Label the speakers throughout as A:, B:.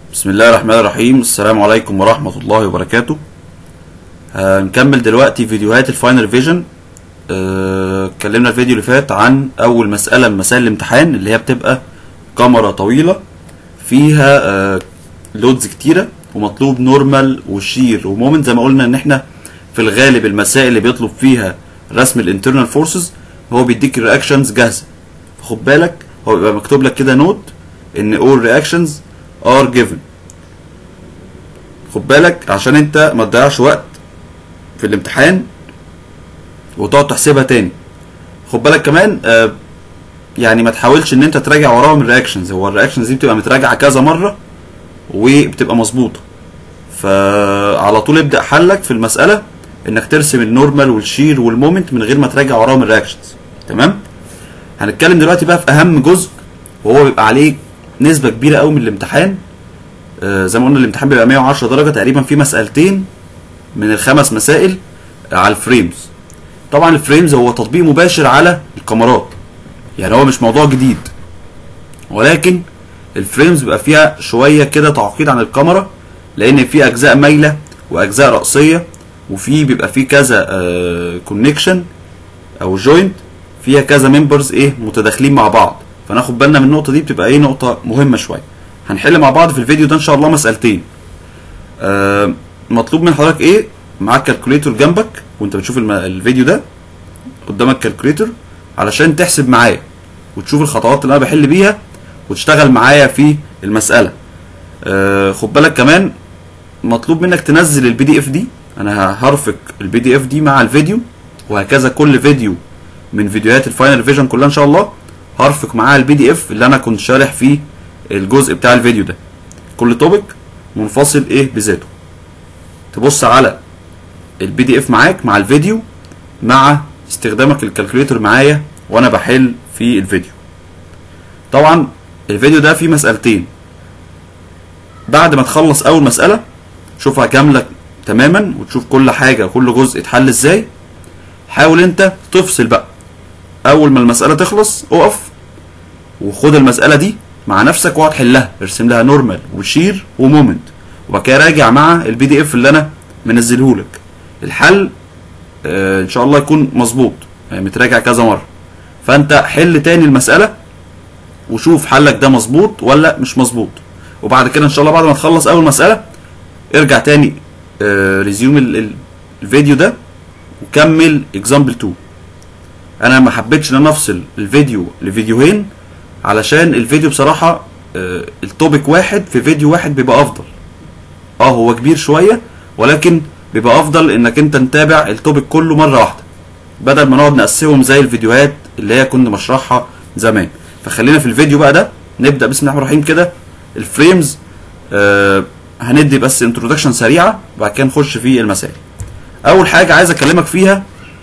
A: بسم الله الرحمن الرحيم السلام عليكم ورحمة الله وبركاته هنكمل دلوقتي فيديوهات الفاينل فيجن اتكلمنا الفيديو اللي فات عن أول مسألة من مسائل الامتحان اللي هي بتبقى كاميرا طويلة فيها آه، لودز كتيرة ومطلوب نورمال وشير ومومنت زي ما قلنا ان احنا في الغالب المسائل اللي بيطلب فيها رسم الانترنال فورسز هو بيديك الرياكشنز جاهزة خد بالك هو بيبقى مكتوب لك كده نوت ان all reactions are given خد بالك عشان انت ما تضيعش وقت في الامتحان وتقعد تحسبها تاني خد بالك كمان آه يعني ما تحاولش ان انت تراجع وراهم الرياكشنز هو الرياكشنز دي بتبقى متراجعه كذا مره وبتبقى مظبوطه فعلى طول ابدا حلك في المساله انك ترسم النورمال والشير والمومنت من غير ما تراجع وراهم الرياكشنز تمام هنتكلم دلوقتي بقى في اهم جزء وهو بيبقى عليه نسبه كبيره قوي من الامتحان آه، زي ما قلنا الامتحان بيبقى 110 درجه تقريبا في مسالتين من الخمس مسائل على الفريمز طبعا الفريمز هو تطبيق مباشر على الكاميرات يعني هو مش موضوع جديد ولكن الفريمز بيبقى فيها شويه كده تعقيد عن الكاميرا لان في اجزاء مايله واجزاء رأسيه وفي بيبقى في كذا كونكشن او جوينت فيها كذا ممبرز ايه متداخلين مع بعض فناخد بالنا من النقطه دي بتبقى ايه نقطه مهمه شويه هنحل مع بعض في الفيديو ده ان شاء الله مسألتين آه مطلوب من حضرتك ايه معاك كالكوليتور جنبك وانت بتشوف الم- الفيديو ده قدامك كالكوليتور علشان تحسب معايا وتشوف الخطوات اللي انا بحل بيها وتشتغل معايا في المسألة آه خد بالك كمان مطلوب منك تنزل البي دي اف دي انا هرفق البي دي اف دي مع الفيديو وهكذا كل فيديو من فيديوهات الفاينل فيجن كلها ان شاء الله هرفق معاها البي دي اف اللي انا كنت شارح فيه الجزء بتاع الفيديو ده كل توبيك منفصل ايه بذاته تبص على البي دي اف معاك مع الفيديو مع استخدامك الكالكوليتر معايا وانا بحل في الفيديو طبعا الفيديو ده فيه مسألتين بعد ما تخلص اول مسألة شوفها كاملة تماما وتشوف كل حاجة كل جزء اتحل ازاي حاول انت تفصل بقى اول ما المسألة تخلص اقف وخد المسألة دي مع نفسك واقعد حلها ارسم لها نورمال وشير ومومنت وبعد كده راجع مع البي دي اف اللي انا منزله لك الحل آه ان شاء الله يكون مظبوط يعني متراجع كذا مره فانت حل تاني المساله وشوف حلك ده مظبوط ولا مش مظبوط وبعد كده ان شاء الله بعد ما تخلص اول مساله ارجع تاني آه ريزيوم ال- ال- الفيديو ده وكمل اكزامبل 2 انا ما حبيتش ان انا افصل الفيديو لفيديوهين علشان الفيديو بصراحه آه التوبيك واحد في فيديو واحد بيبقى افضل اه هو كبير شويه ولكن بيبقى افضل انك انت متابع التوبيك كله مره واحده بدل ما نقعد نقسمهم زي الفيديوهات اللي هي كنا بشرحها زمان فخلينا في الفيديو بقى ده نبدا بسم الله الرحمن الرحيم كده الفريمز آه هندي بس انترودكشن سريعه وبعد كده نخش في المسائل اول حاجه عايز اكلمك فيها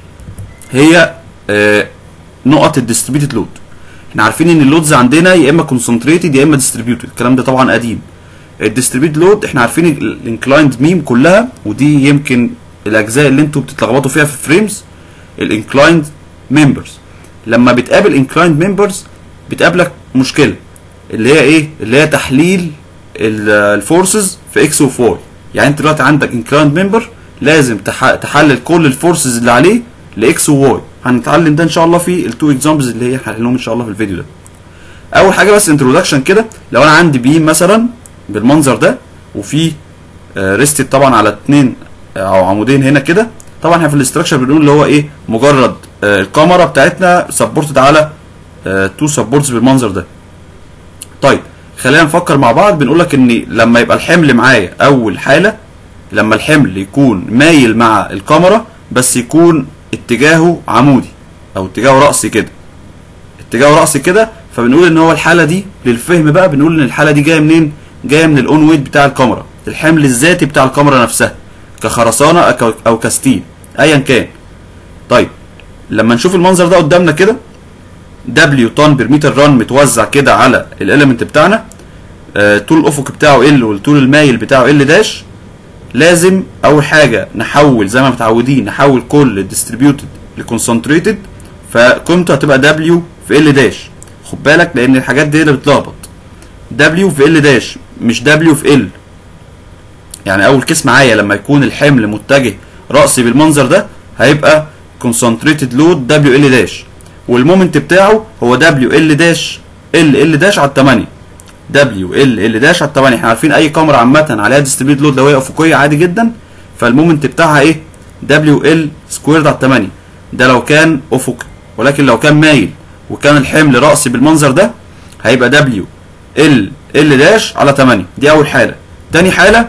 A: هي آه نقط الديستريبيوتد لود احنا عارفين ان اللودز عندنا يا اما كونسنتريتد يا اما ديستريبيوتد الكلام ده طبعا قديم الديستريبيوت لود احنا عارفين الانكلايند ميم كلها ودي يمكن الاجزاء اللي انتوا بتتلخبطوا فيها في الفريمز الانكلايند ممبرز لما بتقابل انكلايند ممبرز بتقابلك مشكله اللي هي ايه اللي هي تحليل الفورسز في اكس وفي واي يعني انت دلوقتي عندك انكلايند ممبر لازم تح- تحلل كل الفورسز اللي عليه لاكس وواي هنتعلم ده ان شاء الله في التو اكزامبلز اللي هي هنحلهم ان شاء الله في الفيديو ده اول حاجه بس انترودكشن كده لو انا عندي بيم مثلا بالمنظر ده وفي ريستد طبعا على اتنين آه، او عمودين هنا كده طبعا احنا في الاستراكشر بنقول اللي هو ايه مجرد آه، الكاميرا بتاعتنا سبورتد على تو سبورتس بالمنظر ده طيب خلينا نفكر مع بعض بنقول لك ان لما يبقى الحمل معايا اول حاله لما الحمل يكون مايل مع الكاميرا بس يكون اتجاهه عمودي او اتجاهه رأسي كده اتجاهه رأسي كده فبنقول ان هو الحاله دي للفهم بقى بنقول ان الحاله دي جايه منين جايه من الاون ويت بتاع الكاميرا الحمل الذاتي بتاع الكاميرا نفسها كخرسانه أو- او كستيل ايا كان طيب لما نشوف المنظر ده قدامنا كده دبليو طن بير متر ران متوزع كده على الاليمنت بتاعنا آه، طول الافق بتاعه ال والطول المايل بتاعه ال داش لازم اول حاجه نحول زي ما متعودين نحول كل الديستريبيوتد لكونسنتريتد فقيمته هتبقى دبليو في ال داش خد بالك لان الحاجات دي اللي بتلخبط دبليو في ال داش مش دبليو في ال يعني اول كيس معايا لما يكون الحمل متجه راسي بالمنظر ده هيبقى concentrated load دبليو ال داش والمومنت بتاعه هو دبليو ال داش ال ال داش على 8 دبليو ال ال داش على 8 احنا عارفين اي كاميرا عامه عليها ديستريبيوت لود لو هي افقيه عادي جدا فالمومنت بتاعها ايه دبليو ال سكويرد على 8 ده لو كان افقي ولكن لو كان مايل وكان الحمل راسي بالمنظر ده هيبقى دبليو ال ال داش على 8 دي اول حاله تاني حاله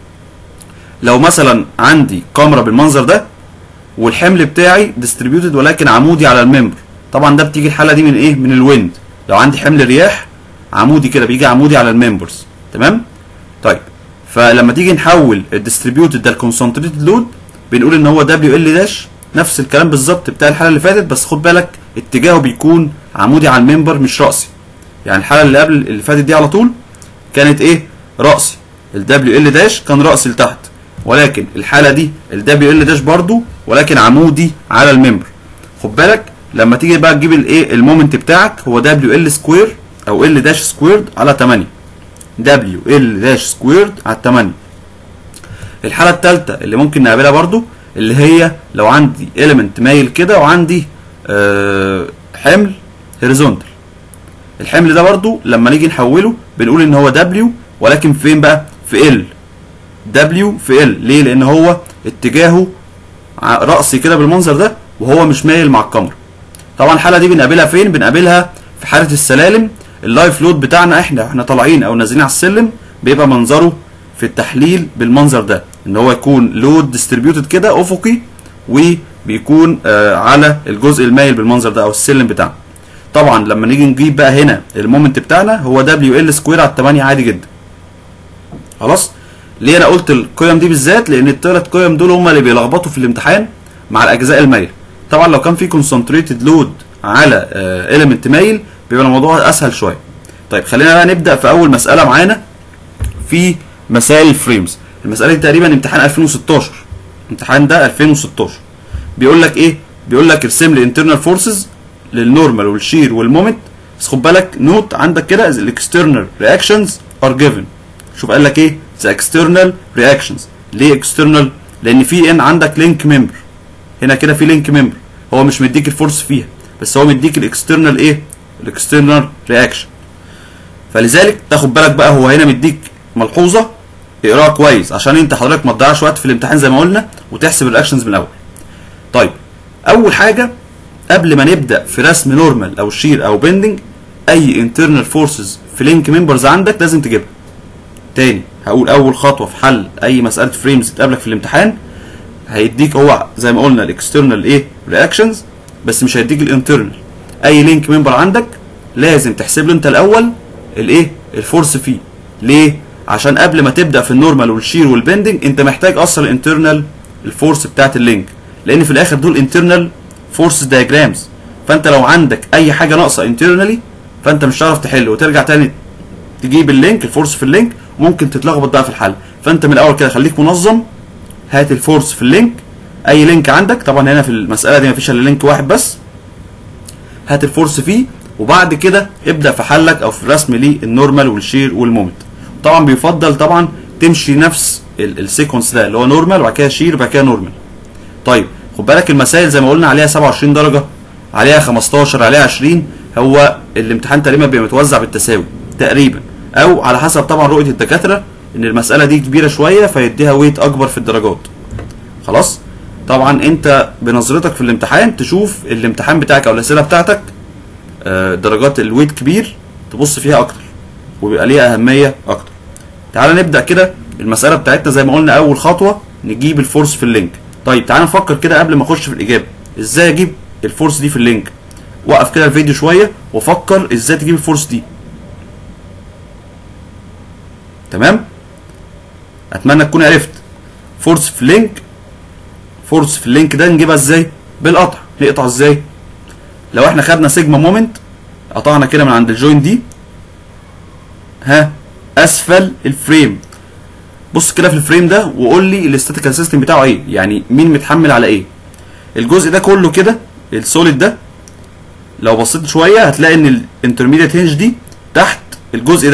A: لو مثلا عندي كاميرا بالمنظر ده والحمل بتاعي ديستريبيوتد ولكن عمودي على الممبر طبعا ده بتيجي الحاله دي من ايه من الويند لو عندي حمل رياح عمودي كده بيجي عمودي على الممبرز تمام طيب فلما تيجي نحول الديستريبيوتد ده الكونسنتريتد لود بنقول ان هو دبليو ال داش نفس الكلام بالظبط بتاع الحاله اللي فاتت بس خد بالك اتجاهه بيكون عمودي على الممبر مش راسي يعني الحاله اللي قبل اللي فاتت دي على طول كانت ايه راسي الدبليو ال داش كان راسي لتحت ولكن الحاله دي الدبليو ال داش برضو ولكن عمودي على الممبر خد بالك لما تيجي بقى تجيب الايه المومنت بتاعك هو دبليو ال سكوير او ال داش سكويرد على 8 دبليو ال داش سكويرد على 8 الحاله الثالثه اللي ممكن نقابلها برضو اللي هي لو عندي element مايل كده وعندي آه حمل هوريزونتال الحمل ده برضو لما نيجي نحوله بنقول ان هو دبليو ولكن فين بقى في ال دبليو في ال ليه لان هو اتجاهه راسي كده بالمنظر ده وهو مش مايل مع الكاميرا طبعا الحاله دي بنقابلها فين بنقابلها في حاله السلالم اللايف لود بتاعنا احنا احنا طالعين او نازلين على السلم بيبقى منظره في التحليل بالمنظر ده ان هو يكون لود ديستريبيوتد كده افقي وبيكون آه على الجزء المايل بالمنظر ده او السلم بتاعنا طبعا لما نيجي نجيب بقى هنا المومنت بتاعنا هو دبليو ال سكوير على 8 عادي جدا خلاص ليه انا قلت القيم دي بالذات لان الثلاث قيم دول هم اللي بيلخبطوا في الامتحان مع الاجزاء المايله طبعا لو كان في كونسنتريتد لود على اليمنت مايل بيبقى الموضوع اسهل شويه طيب خلينا بقى نبدا في اول مساله معانا في مسائل الفريمز المساله دي تقريبا امتحان 2016 الامتحان ده 2016 بيقول لك ايه بيقول لك ارسم لي انترنال فورسز للنورمال والشير والمومنت بس خد بالك نوت عندك كده الاكسترنال رياكشنز ار جيفن شوف قال لك ايه ذا اكسترنال رياكشنز ليه اكسترنال لان في ان عندك لينك ممبر هنا كده في لينك ممبر هو مش مديك الفورس فيها بس هو مديك الاكسترنال ايه الاكسترنال رياكشن فلذلك تاخد بالك بقى هو هنا مديك ملحوظه اقراها كويس عشان انت حضرتك ما تضيعش وقت في الامتحان زي ما قلنا وتحسب الرياكشنز من الاول طيب اول حاجه قبل ما نبدا في رسم نورمال او شير او بندنج اي انترنال فورسز في لينك ممبرز عندك لازم تجيبها تاني هقول اول خطوه في حل اي مساله فريمز تقابلك في الامتحان هيديك هو زي ما قلنا الاكسترنال ايه رياكشنز بس مش هيديك الانترنال اي لينك ممبر عندك لازم تحسب له انت الاول الايه الفورس فيه ليه عشان قبل ما تبدا في النورمال والشير والبندنج انت محتاج اصلا الانترنال الفورس بتاعت اللينك لان في الاخر دول انترنال فورس دايجرامز فانت لو عندك اي حاجه ناقصه انترنالي فانت مش هتعرف تحل وترجع تاني تجيب اللينك الفورس في اللينك ممكن تتلخبط بقى في الحل فانت من الاول كده خليك منظم هات الفورس في اللينك اي لينك عندك طبعا هنا في المساله دي مفيش الا لينك واحد بس هات الفورس فيه وبعد كده ابدا في حلك او في الرسم للنورمال والشير والمومنت طبعا بيفضل طبعا تمشي نفس السيكونس ده اللي هو نورمال وبعد كده شير وبعد كده نورمال طيب خد بالك المسائل زي ما قلنا عليها 27 درجه عليها 15 عليها 20 هو الامتحان تقريبا بيبقى متوزع بالتساوي تقريبا او على حسب طبعا رؤيه الدكاتره ان المساله دي كبيره شويه فيديها ويت اكبر في الدرجات خلاص طبعا انت بنظرتك في الامتحان تشوف الامتحان بتاعك او الاسئله بتاعتك آه، درجات الويت كبير تبص فيها اكتر وبيبقى ليها اهميه اكتر تعال نبدا كده المساله بتاعتنا زي ما قلنا اول خطوه نجيب الفورس في اللينك طيب تعال نفكر كده قبل ما اخش في الاجابه ازاي اجيب الفورس دي في اللينك وقف كده الفيديو شويه وفكر ازاي تجيب الفورس دي تمام اتمنى تكون عرفت فورس في لينك فورس في اللينك ده نجيبها ازاي بالقطع نقطع ازاي لو احنا خدنا سيجما مومنت قطعنا كده من عند الجوين دي ها اسفل الفريم بص كده في الفريم ده وقول لي الاستاتيكال سيستم بتاعه ايه يعني مين متحمل على ايه الجزء ده كله كده السوليد ده لو بصيت شويه هتلاقي ان الانترميديت هنج دي تحت الجزء ده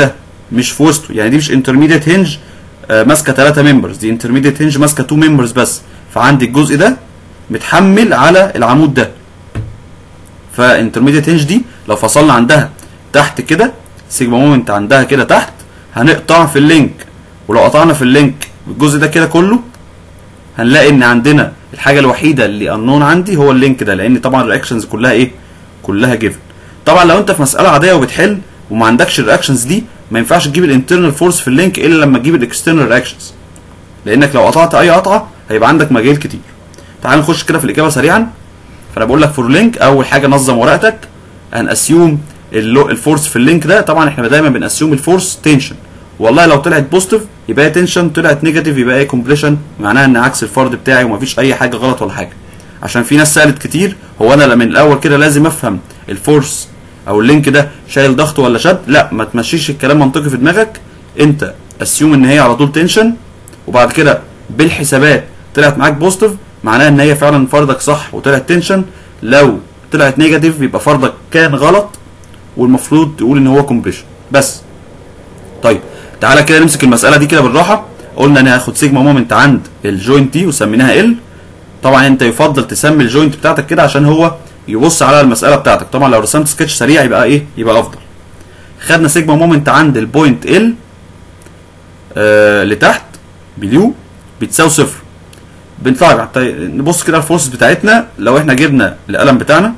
A: مش في وسطه يعني دي مش انترميديت هنج ماسكه 3 ممبرز دي انترميديت هنج ماسكه 2 ممبرز بس فعندي الجزء ده متحمل على العمود ده فانترميديت هنج دي لو فصلنا عندها تحت كده سيجما مومنت عندها كده تحت هنقطع في اللينك ولو قطعنا في اللينك الجزء ده كده كله هنلاقي ان عندنا الحاجه الوحيده اللي انون عندي هو اللينك ده لان طبعا الرياكشنز كلها ايه كلها جيفن طبعا لو انت في مساله عاديه وبتحل وما عندكش الرياكشنز دي ما ينفعش تجيب الانترنال فورس في اللينك الا لما تجيب الاكسترنال رياكشنز لانك لو قطعت اي قطعه هيبقى عندك مجال كتير تعال نخش كده في الاجابه سريعا فانا بقول لك فور لينك اول حاجه نظم ورقتك هنأسيوم الفورس في اللينك ده طبعا احنا دايما بنأسيوم الفورس تنشن والله لو طلعت بوزيتيف يبقى هي تنشن طلعت نيجاتيف يبقى هي كومبريشن معناها ان عكس الفرض بتاعي ومفيش اي حاجه غلط ولا حاجه عشان في ناس سالت كتير هو انا من الاول كده لازم افهم الفورس او اللينك ده شايل ضغط ولا شد لا ما تمشيش الكلام منطقي في دماغك انت اسيوم ان هي على طول تنشن وبعد كده بالحسابات طلعت معاك بوزيتيف معناها ان هي فعلا فرضك صح وطلعت تنشن لو طلعت نيجاتيف يبقى فرضك كان غلط والمفروض تقول ان هو كومبريشن بس طيب تعالى كده نمسك المساله دي كده بالراحه قلنا انا هاخد سيجما مومنت عند الجوينت دي وسميناها ال طبعا انت يفضل تسمي الجوينت بتاعتك كده عشان هو يبص على المساله بتاعتك طبعا لو رسمت سكتش سريع يبقى ايه يبقى افضل خدنا سيجما مومنت عند البوينت ال آه لتحت بليو بتساوي صفر بنطلع نبص كده الفورس بتاعتنا لو احنا جبنا القلم بتاعنا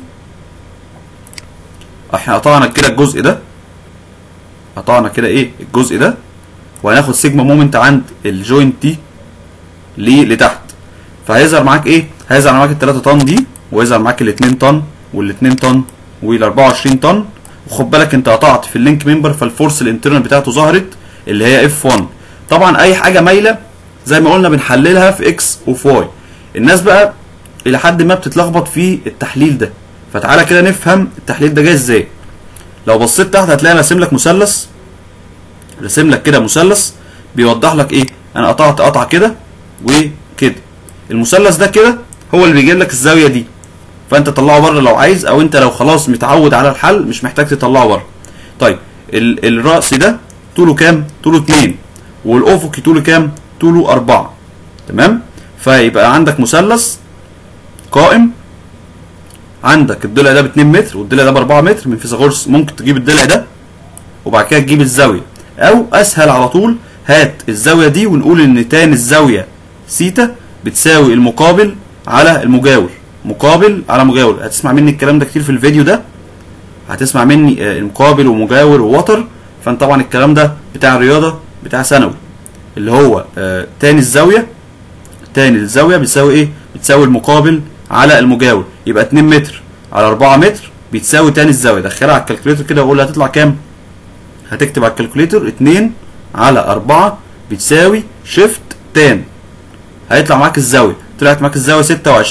A: احنا قطعنا كده الجزء ده قطعنا كده ايه الجزء ده وهناخد سيجما مومنت عند الجوينت دي ليه لتحت فهيظهر معاك ايه هيظهر معاك ال 3 طن دي ويظهر معاك ال 2 طن وال 2 طن وال 24 طن وخد بالك انت قطعت في اللينك ممبر فالفورس الانترنال بتاعته ظهرت اللي هي اف 1 طبعا اي حاجه مايله زي ما قلنا بنحللها في اكس وفي واي الناس بقى الى حد ما بتتلخبط في التحليل ده فتعالى كده نفهم التحليل ده جاي ازاي لو بصيت تحت هتلاقي راسم لك مثلث راسم لك كده مثلث بيوضح لك ايه انا قطعت قطعه كده وكده المثلث ده كده هو اللي بيجيب لك الزاويه دي فانت طلعه بره لو عايز او انت لو خلاص متعود على الحل مش محتاج تطلعه بره طيب ال الراس ده طوله كام طوله 2 والافقي طوله كام طوله 4 تمام فيبقى عندك مثلث قائم عندك الضلع ده ب 2 متر والضلع ده ب 4 متر من فيثاغورس ممكن تجيب الضلع ده وبعد كده تجيب الزاويه او اسهل على طول هات الزاويه دي ونقول ان تان الزاويه سيتا بتساوي المقابل على المجاور مقابل على مجاور هتسمع مني الكلام ده كتير في الفيديو ده هتسمع مني المقابل ومجاور ووتر فانت طبعا الكلام ده بتاع الرياضه بتاع ثانوي اللي هو تاني الزاويه تاني الزاويه بتساوي ايه بتساوي المقابل على المجاور يبقى 2 متر على 4 متر بتساوي تاني الزاويه دخلها على الكالكوليتر كده وقول هتطلع كام هتكتب على الكالكوليتر 2 على 4 بتساوي شيفت تان هيطلع معاك الزاويه طلعت معاك الزاويه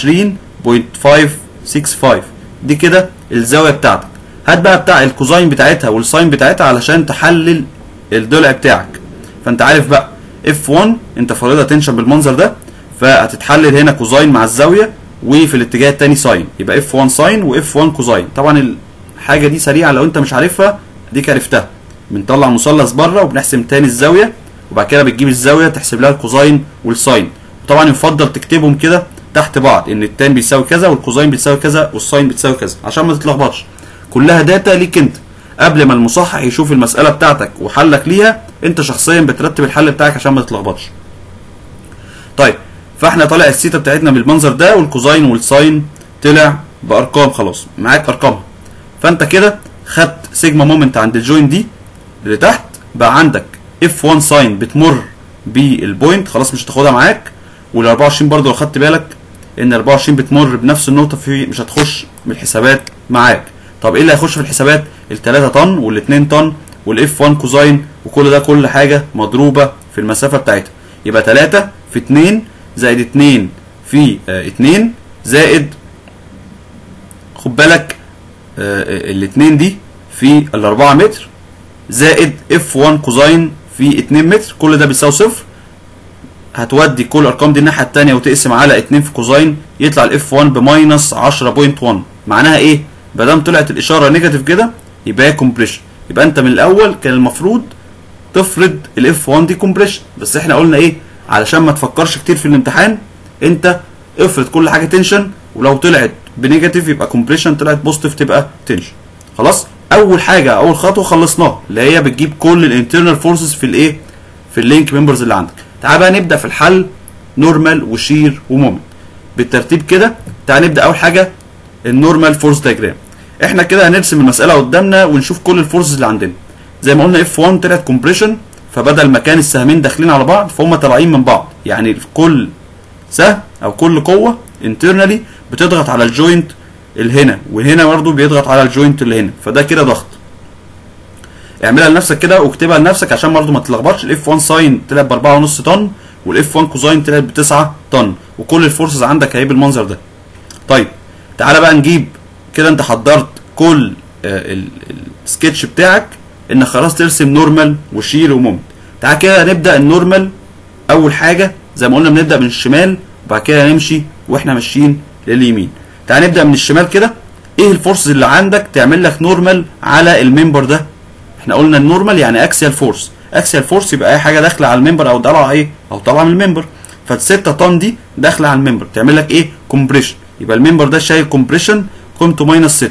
A: 26.565 دي كده الزاويه بتاعتك هات بقى بتاع الكوزاين بتاعتها والساين بتاعتها علشان تحلل الضلع بتاعك فانت عارف بقى F1 انت فارضها تنشن بالمنظر ده فهتتحلل هنا كوزاين مع الزاويه وفي الاتجاه التاني ساين يبقى F1 ساين و F1 كوزاين طبعا الحاجه دي سريعه لو انت مش عارفها ديك عرفتها بنطلع مثلث بره وبنحسب تاني الزاويه وبعد كده بتجيب الزاويه تحسب لها الكوزاين والساين وطبعا يفضل تكتبهم كده تحت بعض ان التان بيساوي كذا والكوزاين بتساوي كذا والساين بتساوي كذا عشان ما تتلخبطش كلها داتا ليك انت قبل ما المصحح يشوف المساله بتاعتك وحلك ليها انت شخصيا بترتب الحل بتاعك عشان ما تتلخبطش طيب فاحنا طالع السيتا بتاعتنا بالمنظر ده والكوزاين والساين طلع بارقام خلاص معاك ارقامها فانت كده خدت سيجما مومنت عند الجوين دي اللي تحت بقى عندك اف 1 ساين بتمر بالبوينت خلاص مش هتاخدها معاك وال 24 برضه لو خدت بالك ان 24 بتمر بنفس النقطه في مش هتخش من الحسابات معاك طب ايه اللي هيخش في الحسابات ال 3 طن وال 2 طن والاف 1 كوزاين وكل ده كل حاجه مضروبه في المسافه بتاعتها يبقى 3 في 2 زائد 2 في 2 زائد خد بالك الاثنين دي في ال 4 متر زائد اف 1 كوزاين في 2 متر كل ده بيساوي صفر هتودي كل الارقام دي الناحيه الثانيه وتقسم على 2 في كوزاين يطلع الاف 1 بماينس 10.1 معناها ايه؟ ما دام طلعت الاشاره نيجاتيف كده يبقى هي كومبريشن يبقى انت من الاول كان المفروض تفرض الاف 1 دي كومبريشن بس احنا قلنا ايه علشان ما تفكرش كتير في الامتحان انت افرض كل حاجه تنشن ولو طلعت بنيجاتيف يبقى كومبريشن طلعت بوزيتيف تبقى تنشن خلاص اول حاجه اول خطوه خلصناها اللي هي بتجيب كل الانترنال فورسز في الايه في اللينك ممبرز اللي عندك تعال بقى نبدا في الحل نورمال وشير ومومنت بالترتيب كده تعال نبدا اول حاجه النورمال فورس دايجرام احنا كده هنرسم المساله قدامنا ونشوف كل الفورسز اللي عندنا زي ما قلنا اف 1 طلعت كومبريشن فبدل ما كان السهمين داخلين على بعض فهم طالعين من بعض يعني كل سهم او كل قوه انترنالي بتضغط على الجوينت اللي هنا وهنا برضه بيضغط على الجوينت اللي هنا فده كده ضغط اعملها لنفسك كده واكتبها لنفسك عشان برضه ما تتلخبطش الاف 1 ساين طلع ب 4.5 طن والاف 1 كوزاين طلعت ب 9 طن وكل الفورسز عندك اهي بالمنظر ده طيب تعالى بقى نجيب كده انت حضرت كل آه، ال- السكتش بتاعك انك خلاص ترسم نورمال وشير ومومنت تعالى كده نبدا النورمال اول حاجه زي ما قلنا بنبدا من الشمال وبعد كده نمشي واحنا ماشيين لليمين تعال نبدا من الشمال كده ايه الفورسز اللي عندك تعمل لك نورمال على الممبر ده احنا قلنا النورمال يعني اكسيال فورس اكسيال فورس يبقى اي حاجه داخله على الممبر او طالعه ايه او طالعه من الممبر فال6 طن دي داخله على الممبر تعمل لك ايه كومبريشن يبقى الممبر ده شايل كومبريشن قيمته ماينس 6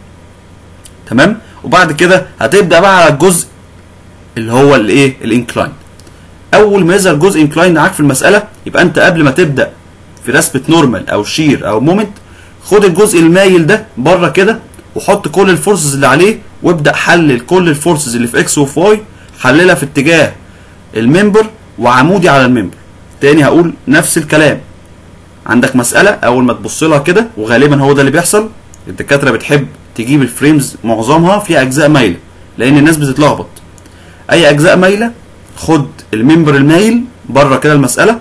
A: تمام وبعد كده هتبدا بقى على الجزء اللي هو الايه الانكلاين اول ما يظهر جزء انكلاين معاك في المساله يبقى انت قبل ما تبدا في رسمه نورمال او شير او مومنت خد الجزء المايل ده بره كده وحط كل الفورسز اللي عليه وابدا حلل كل الفورسز اللي في اكس وفي واي حللها في اتجاه الممبر وعمودي على الممبر تاني هقول نفس الكلام عندك مساله اول ما تبص لها كده وغالبا هو ده اللي بيحصل الدكاتره بتحب تجيب الفريمز معظمها فيها اجزاء مايله لان الناس بتتلخبط اي اجزاء مايله خد الممبر المايل بره كده المساله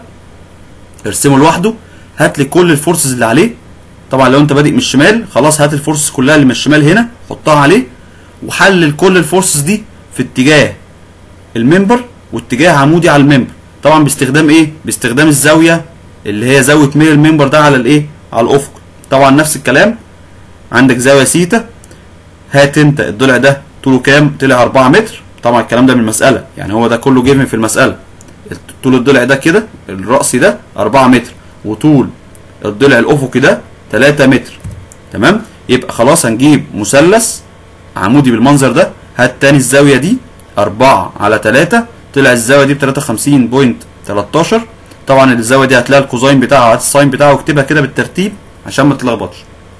A: ارسمه لوحده هات لي كل الفورسز اللي عليه طبعا لو انت بادئ من الشمال خلاص هات الفورسز كلها اللي من الشمال هنا حطها عليه وحلل كل الفورسز دي في اتجاه الممبر واتجاه عمودي على الممبر طبعا باستخدام ايه باستخدام الزاويه اللي هي زاويه ميل الممبر ده على الايه على الافق طبعا نفس الكلام عندك زاويه سيتا هات انت الضلع ده طوله كام طلع 4 متر طبعا الكلام ده من المساله يعني هو ده كله جيفن في المساله طول الضلع ده كده الرأسي ده 4 متر وطول الضلع الافقي ده 3 متر تمام يبقى خلاص هنجيب مثلث عمودي بالمنظر ده هات تاني الزاويه دي 4 على 3 طلع الزاويه دي ب 53.13 طبعا الزاويه دي هتلاقي الكوزاين بتاعها هات الساين بتاعه واكتبها كده بالترتيب عشان ما تتلخبطش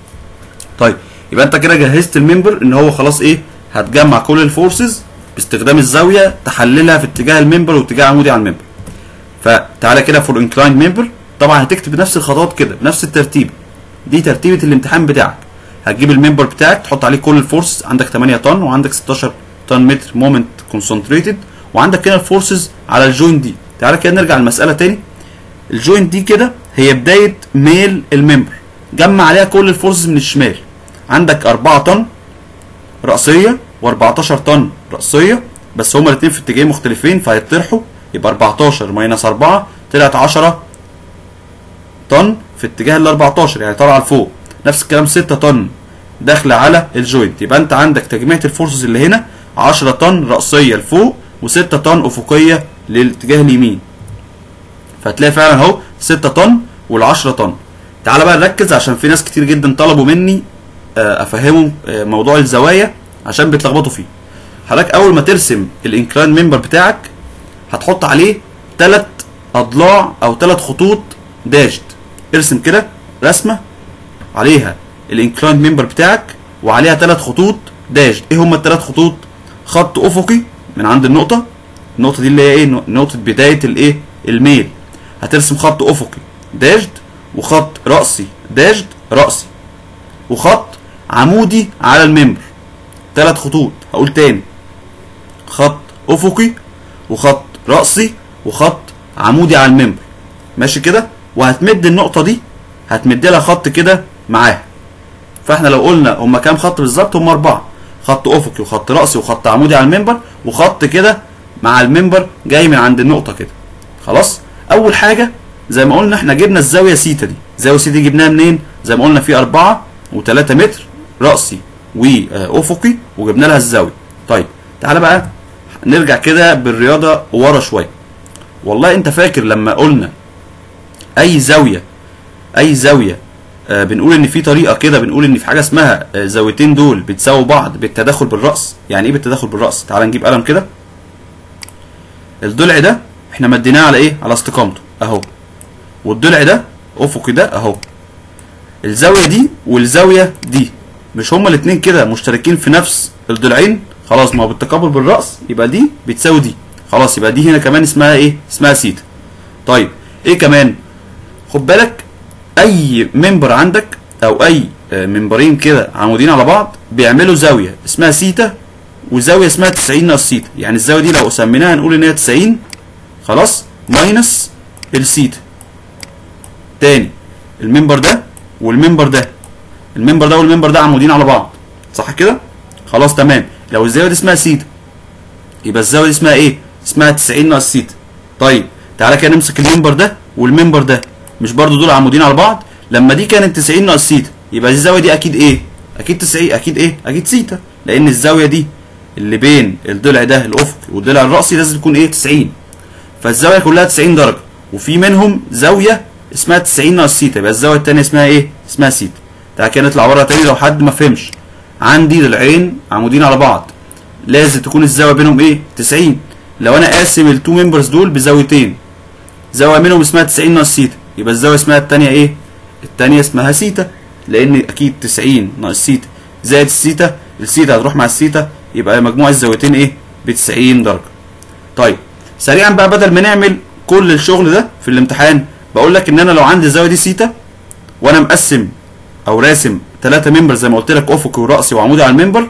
A: طيب يبقى انت كده جهزت الممبر ان هو خلاص ايه هتجمع كل الفورسز باستخدام الزاويه تحللها في اتجاه الممبر واتجاه عمودي على الممبر فتعالى كده فور انكلايند ممبر طبعا هتكتب نفس الخطوات كده بنفس الترتيب دي ترتيبه الامتحان بتاعك هتجيب الممبر بتاعك تحط عليه كل الفورسز عندك 8 طن وعندك 16 طن متر مومنت كونسنتريتد وعندك هنا الفورسز على الجوينت دي تعالى كده نرجع للمساله تاني الجوينت دي كده هي بدايه ميل الممبر جمع عليها كل الفورسز من الشمال عندك 4 طن رأسية و14 طن رأسية بس هما الاثنين في اتجاهين مختلفين فهيطرحوا يبقى 14 ماينس 4 طلعت 10 طن في اتجاه ال 14 يعني طالعه لفوق نفس الكلام 6 طن داخله على الجوينت يبقى انت عندك تجميعة الفورسز اللي هنا 10 طن رأسية لفوق و6 طن أفقية للاتجاه اليمين فهتلاقي فعلا اهو 6 طن وال10 طن تعالى بقى نركز عشان في ناس كتير جدا طلبوا مني آه، افهمهم آه، موضوع الزوايا عشان بيتلخبطوا فيه حضرتك اول ما ترسم الانكلاين ممبر بتاعك هتحط عليه ثلاث اضلاع او ثلاث خطوط داشد ارسم كده رسمه عليها الانكلاين ممبر بتاعك وعليها ثلاث خطوط داشد ايه هما الثلاث خطوط خط افقي من عند النقطه النقطه دي اللي هي ايه نقطه بدايه الايه الميل هترسم خط افقي داشد وخط رأسي داشد رأسي وخط عمودي على الممبر ثلاث خطوط هقول تاني خط افقي وخط رأسي وخط عمودي على الممبر ماشي كده وهتمد النقطة دي هتمد لها خط كده معاها فاحنا لو قلنا هما كام خط بالظبط هما أربعة خط أفقي وخط رأسي وخط عمودي على الممبر وخط كده مع الممبر جاي من عند النقطة كده خلاص أول حاجة زي ما قلنا احنا جبنا الزاوية سيتا دي الزاوية سيتا دي جبناها منين زي ما قلنا في أربعة وتلاتة متر رأسي وأفقي وجبنا لها الزاوية طيب تعالى بقى نرجع كده بالرياضه ورا شويه والله انت فاكر لما قلنا اي زاويه اي زاويه آه بنقول ان في طريقه كده بنقول ان في حاجه اسمها آه زاويتين دول بتساوي بعض بالتداخل بالراس يعني ايه بالتداخل بالراس تعال نجيب قلم كده الضلع ده احنا مديناه على ايه على استقامته اهو والضلع ده افقي ده اهو الزاويه دي والزاويه دي مش هما الاثنين كده مشتركين في نفس الضلعين خلاص ما هو بالتقابل بالراس يبقى دي بتساوي دي خلاص يبقى دي هنا كمان اسمها ايه اسمها سيتا طيب ايه كمان خد بالك اي منبر عندك او اي منبرين كده عمودين على بعض بيعملوا زاويه اسمها سيتا وزاويه اسمها 90 ناقص سيتا يعني الزاويه دي لو سميناها نقول ان هي 90 خلاص ماينس السيتا تاني المنبر ده والمنبر ده المنبر ده والمنبر ده عمودين على بعض صح كده خلاص تمام لو الزاويه دي اسمها سيتا يبقى الزاويه دي اسمها ايه اسمها 90 ناقص سيتا طيب تعالى كده نمسك المنبر ده والمنبر ده مش برضو دول عمودين على بعض لما دي كانت 90 ناقص سيتا يبقى الزاويه دي اكيد ايه اكيد 90 اكيد ايه اكيد سيتا لان الزاويه دي اللي بين الضلع ده الافقي والضلع الراسي لازم تكون ايه 90 فالزاويه كلها 90 درجه وفي منهم زاويه اسمها 90 ناقص سيتا يبقى الزاويه الثانيه اسمها ايه اسمها سيتا تعالى كده نطلع بره تاني لو حد ما فهمش عندي ضلعين عمودين على بعض لازم تكون الزاويه بينهم ايه 90 لو انا قاسم التو ممبرز دول بزاويتين زاويه منهم اسمها 90 ناقص سيتا يبقى الزاويه اسمها الثانيه ايه الثانيه اسمها سيتا لان اكيد 90 ناقص سيتا زائد السيتا السيتا هتروح مع السيتا يبقى مجموع الزاويتين ايه ب 90 درجه طيب سريعا بقى بدل ما نعمل كل الشغل ده في الامتحان بقول لك ان انا لو عندي الزاويه دي سيتا وانا مقسم او راسم ثلاثه ممبر زي ما قلت لك افقي وراسي وعمودي على الممبر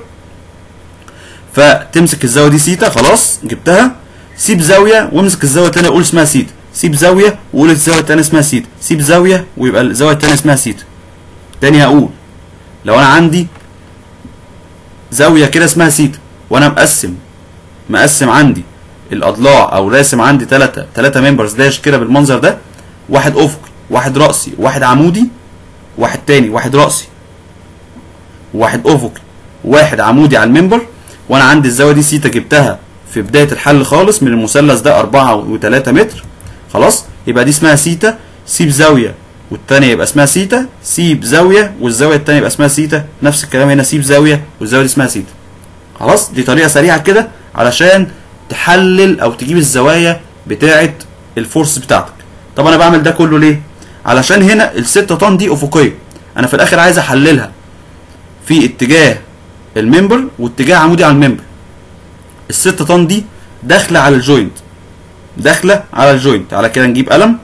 A: فتمسك الزاويه دي سيتا خلاص جبتها سيب زاويه وامسك الزاويه الثانيه قول اسمها سيتا سيب زاويه وقول الزاويه الثانيه اسمها سيتا سيب زاويه ويبقى الزاويه الثانيه اسمها سيتا تاني هقول لو انا عندي زاويه كده اسمها سيتا وانا مقسم مقسم عندي الاضلاع او راسم عندي ثلاثه ثلاثه ممبرز داش كده بالمنظر ده واحد افقي واحد راسي واحد عمودي واحد تاني واحد راسي واحد افقي واحد عمودي على الممبر وانا عندي الزاويه دي سيتا جبتها في بدايه الحل خالص من المثلث ده 4 و3 متر خلاص يبقى دي اسمها سيتا سيب زاويه والثانيه يبقى اسمها سيتا سيب زاويه والزاويه الثانيه يبقى اسمها سيتا نفس الكلام هنا سيب زاويه والزاويه دي اسمها سيتا خلاص دي طريقه سريعه كده علشان تحلل او تجيب الزوايا بتاعه الفورس بتاعتك طب انا بعمل ده كله ليه علشان هنا الستة طن دي افقيه انا في الاخر عايز احللها في اتجاه الممبر واتجاه عمودي على الممبر الستة طن دي داخله على الجوينت داخله على الجوينت على كده نجيب قلم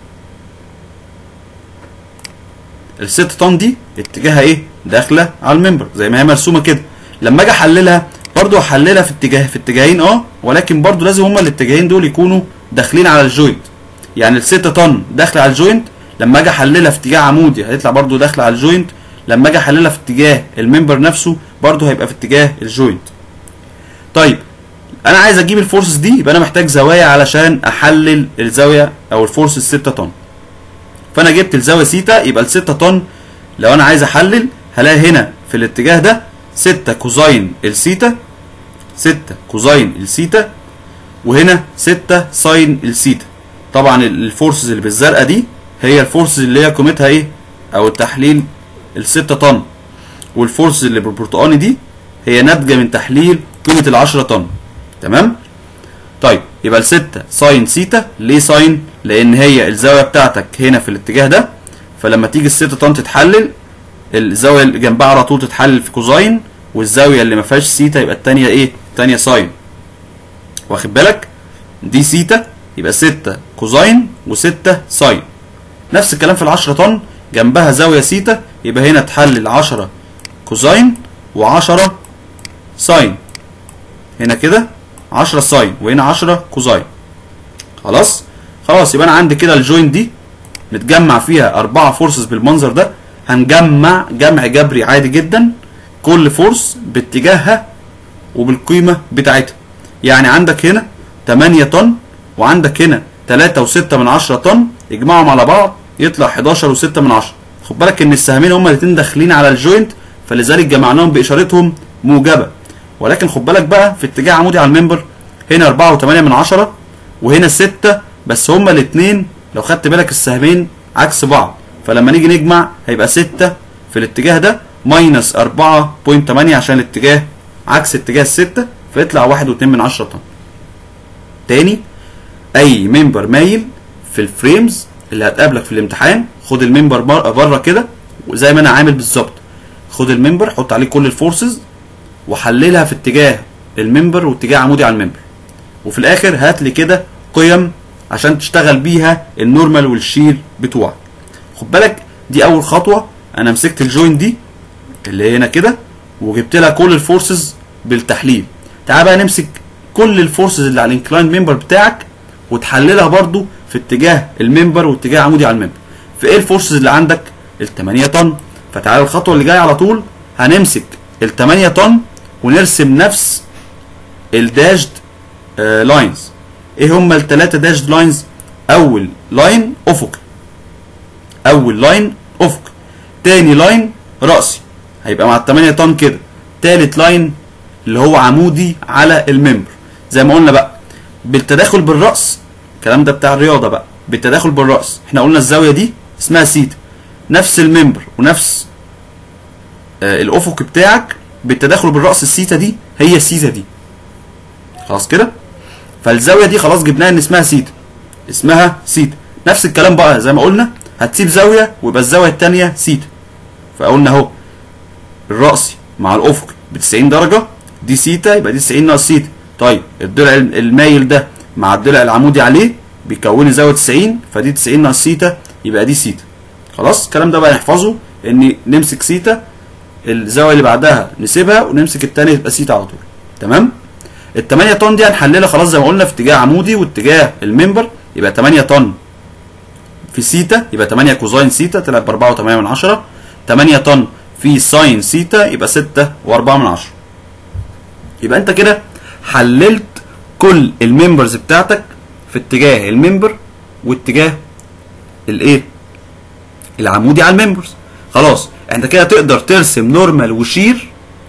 A: الست طن دي اتجاهها ايه داخله على الممبر زي ما هي مرسومه كده لما اجي احللها برضو احللها في اتجاه في اتجاهين اه ولكن برضو لازم هما الاتجاهين دول يكونوا داخلين على الجوينت يعني الست طن داخله على الجوينت لما اجي احللها في اتجاه عمودي هيطلع برضو داخله على الجوينت لما اجي احللها في اتجاه الممبر نفسه برضو هيبقى في اتجاه الجوينت طيب انا عايز اجيب الفورسز دي يبقى انا محتاج زوايا علشان احلل الزاويه او الفورس الستة طن فانا جبت الزاويه سيتا يبقى الستة طن لو انا عايز احلل هلاقي هنا في الاتجاه ده 6 كوزاين السيتا 6 كوزاين السيتا وهنا 6 ساين السيتا طبعا الفورسز اللي بالزرقاء دي هي الفورسز اللي هي قيمتها ايه او التحليل الستة طن والفورسز اللي بالبرتقاني دي هي ناتجه من تحليل قيمه ال 10 طن تمام طيب يبقى ال 6 ساين سيتا ليه ساين لان هي الزاويه بتاعتك هنا في الاتجاه ده فلما تيجي ال 6 طن تتحلل الزاويه اللي جنبها على طول تتحلل في كوزاين والزاويه اللي ما فيهاش سيتا يبقى الثانيه ايه الثانيه ساين واخد بالك دي سيتا يبقى 6 كوزاين و6 ساين نفس الكلام في ال 10 طن جنبها زاويه سيتا يبقى هنا تحلل 10 كوزاين و10 ساين هنا كده 10 ساين وهنا 10 كوزاين خلاص خلاص يبقى انا عندي كده الجوين دي متجمع فيها أربعة فورسز بالمنظر ده هنجمع جمع جبري عادي جدا كل فورس باتجاهها وبالقيمة بتاعتها يعني عندك هنا 8 طن وعندك هنا 3 و6 من 10 طن اجمعهم على بعض يطلع 11 و6 من 10 خد بالك ان السهمين هما الاثنين داخلين على الجوينت فلذلك جمعناهم باشارتهم موجبه ولكن خد بالك بقى في اتجاه عمودي على الممبر هنا 4 و8 من 10 وهنا 6 بس هما الاثنين لو خدت بالك السهمين عكس بعض فلما نيجي نجمع هيبقى 6 في الاتجاه ده ماينس 4.8 عشان الاتجاه عكس اتجاه الستة فيطلع واحد واتنين من عشرة طن تاني اي ممبر مايل في الفريمز اللي هتقابلك في الامتحان خد الممبر بره كده وزي ما انا عامل بالظبط خد الممبر حط عليه كل الفورسز وحللها في اتجاه الممبر واتجاه عمودي على الممبر وفي الاخر هات لي كده قيم عشان تشتغل بيها النورمال والشير بتوعك خد بالك دي اول خطوه انا مسكت الجوين دي اللي هي هنا كده وجبت لها كل الفورسز بالتحليل تعال بقى نمسك كل الفورسز اللي على الانكلاين ممبر بتاعك وتحللها برضو في اتجاه الممبر واتجاه عمودي على الممبر في ايه الفورسز اللي عندك ال 8 طن فتعالى الخطوه اللي جايه على طول هنمسك ال 8 طن ونرسم نفس الداشد آه لاينز ايه هما الثلاثه داشد لاينز اول لاين افقي اول لاين افقي تاني لاين راسي هيبقى مع ال 8 طن كده تالت لاين اللي هو عمودي على الممبر زي ما قلنا بقى بالتداخل بالراس الكلام ده بتاع الرياضه بقى بالتداخل بالراس احنا قلنا الزاويه دي اسمها سيتا نفس الممبر ونفس آه الافق بتاعك بالتداخل بالراس السيتا دي هي السيتا دي خلاص كده فالزاويه دي خلاص جبناها ان اسمها سيتا اسمها سيتا نفس الكلام بقى زي ما قلنا هتسيب زاويه ويبقى الزاويه الثانيه سيتا فقلنا اهو الرأسي مع الأفقي ب 90 درجة دي سيتا يبقى دي 90 ناقص سيتا طيب الضلع المايل ده مع الضلع العمودي عليه بيكون لي زاوية 90 فدي 90 ناقص سيتا يبقى دي سيتا خلاص الكلام ده بقى نحفظه ان نمسك سيتا الزاوية اللي بعدها نسيبها ونمسك التانية تبقى سيتا على طول تمام ال 8 طن دي هنحللها خلاص زي ما قلنا في اتجاه عمودي واتجاه الممبر يبقى 8 طن في سيتا يبقى 8 كوزاين سيتا طلعت ب 4.8 من 10 8 طن في ساين سيتا يبقى 6 و4 من 10 يبقى انت كده حللت كل الممبرز بتاعتك في اتجاه الممبر واتجاه الايه العمودي على الممبرز خلاص انت كده تقدر ترسم نورمال وشير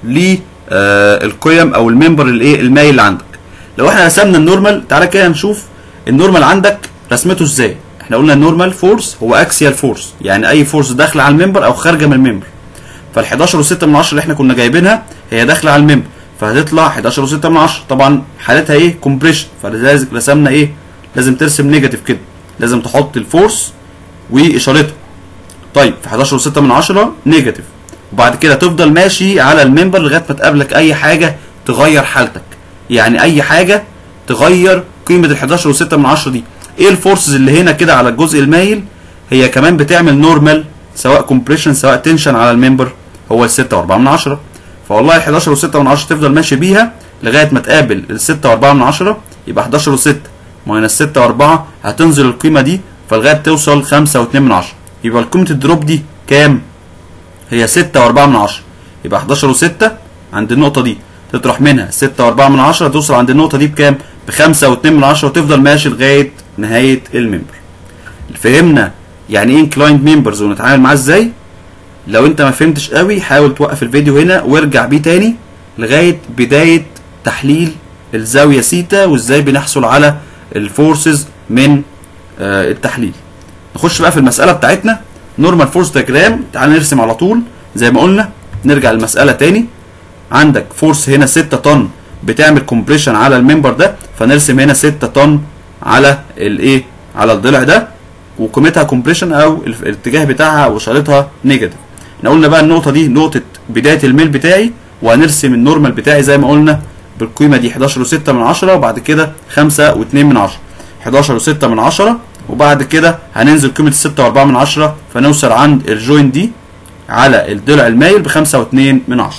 A: للقيم او الممبر الايه المايل اللي عندك لو احنا رسمنا النورمال تعالى كده نشوف النورمال عندك رسمته ازاي احنا قلنا النورمال فورس هو اكسيال فورس يعني اي فورس داخله على الممبر او خارجه من الممبر فال 11 و6 من 10 اللي احنا كنا جايبينها هي داخله على الممبر فهتطلع 11 و6 من 10 طبعا حالتها ايه كومبريشن فلذلك رسمنا ايه لازم ترسم نيجاتيف كده لازم تحط الفورس واشارتها طيب في 11 و6 من 10 نيجاتيف وبعد كده تفضل ماشي على الممبر لغايه ما تقابلك اي حاجه تغير حالتك يعني اي حاجه تغير قيمه ال 11 و6 من 10 دي ايه الفورسز اللي هنا كده على الجزء المايل هي كمان بتعمل نورمال سواء كومبريشن سواء تنشن على الممبر هو ال 6 و4 من 10 فوالله ال 11 و6 من 10 تفضل ماشي بيها لغايه ما تقابل ال 6 و4 من 10 يبقى 11 و6 ماينس 6 و4 هتنزل القيمه دي فلغايه توصل 5 و2 من 10 يبقى قيمه الدروب دي كام؟ هي 6 و4 من 10 يبقى 11 و6 عند النقطه دي تطرح منها 6 و4 من 10 توصل عند النقطه دي بكام؟ ب 5 و2 من 10 وتفضل ماشي لغايه نهايه الممبر فهمنا يعني ايه انكلايند ممبرز ونتعامل معاه ازاي لو انت ما فهمتش قوي حاول توقف الفيديو هنا وارجع بيه تاني لغايه بدايه تحليل الزاويه سيتا وازاي بنحصل على الفورسز من آه التحليل نخش بقى في المساله بتاعتنا نورمال فورس دياجرام تعال نرسم على طول زي ما قلنا نرجع للمساله تاني عندك فورس هنا 6 طن بتعمل كومبريشن على الممبر ده فنرسم هنا 6 طن على الايه على الضلع ده وقيمتها كومبريشن او الاتجاه بتاعها او اشارتها نيجاتيف احنا قلنا بقى النقطه دي نقطه بدايه الميل بتاعي وهنرسم النورمال بتاعي زي ما قلنا بالقيمه دي 11 و6 من 10 وبعد كده 5 و2 من 10 11 و6 من 10 وبعد كده هننزل قيمه 6 و4 من 10 فنوصل عند الجوين دي على الضلع المايل ب 5 و2 من 10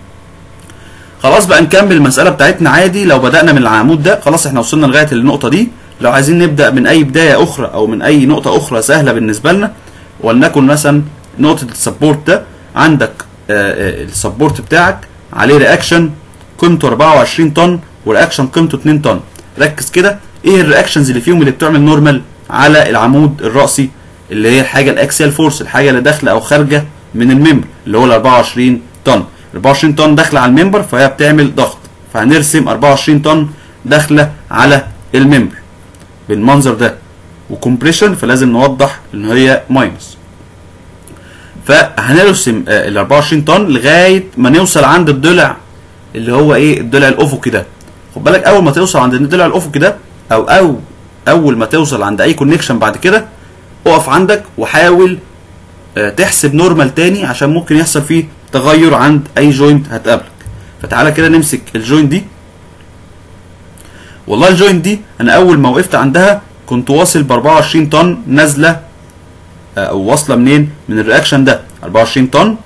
A: خلاص بقى نكمل المساله بتاعتنا عادي لو بدانا من العمود ده خلاص احنا وصلنا لغايه النقطه دي لو عايزين نبدا من اي بدايه اخرى او من اي نقطه اخرى سهله بالنسبه لنا ولنكن مثلا نقطه السبورت ده عندك السبورت بتاعك عليه رياكشن قيمته 24 طن ورياكشن قيمته 2 طن ركز كده ايه الرياكشنز اللي فيهم اللي بتعمل نورمال على العمود الراسي اللي هي الحاجه الاكسيال فورس الحاجه اللي داخله او خارجه من الممبر اللي هو ال 24 طن 24 طن داخله على الممبر فهي بتعمل ضغط فهنرسم 24 طن داخله على الممبر بالمنظر ده وكمبريشن فلازم نوضح ان هي ماينس فهنرسم آه، ال 24 طن لغايه ما نوصل عند الضلع اللي هو ايه الضلع الافقي ده خد بالك اول ما توصل عند الضلع الافقي ده او او اول ما توصل عند اي كونكشن بعد كده اقف عندك وحاول آه، تحسب نورمال تاني عشان ممكن يحصل فيه تغير عند اي جوينت هتقابلك فتعالى كده نمسك الجوينت دي والله الجوينت دي انا اول ما وقفت عندها كنت واصل ب 24 طن نازله آه، او واصله منين من الرياكشن ده 24 طن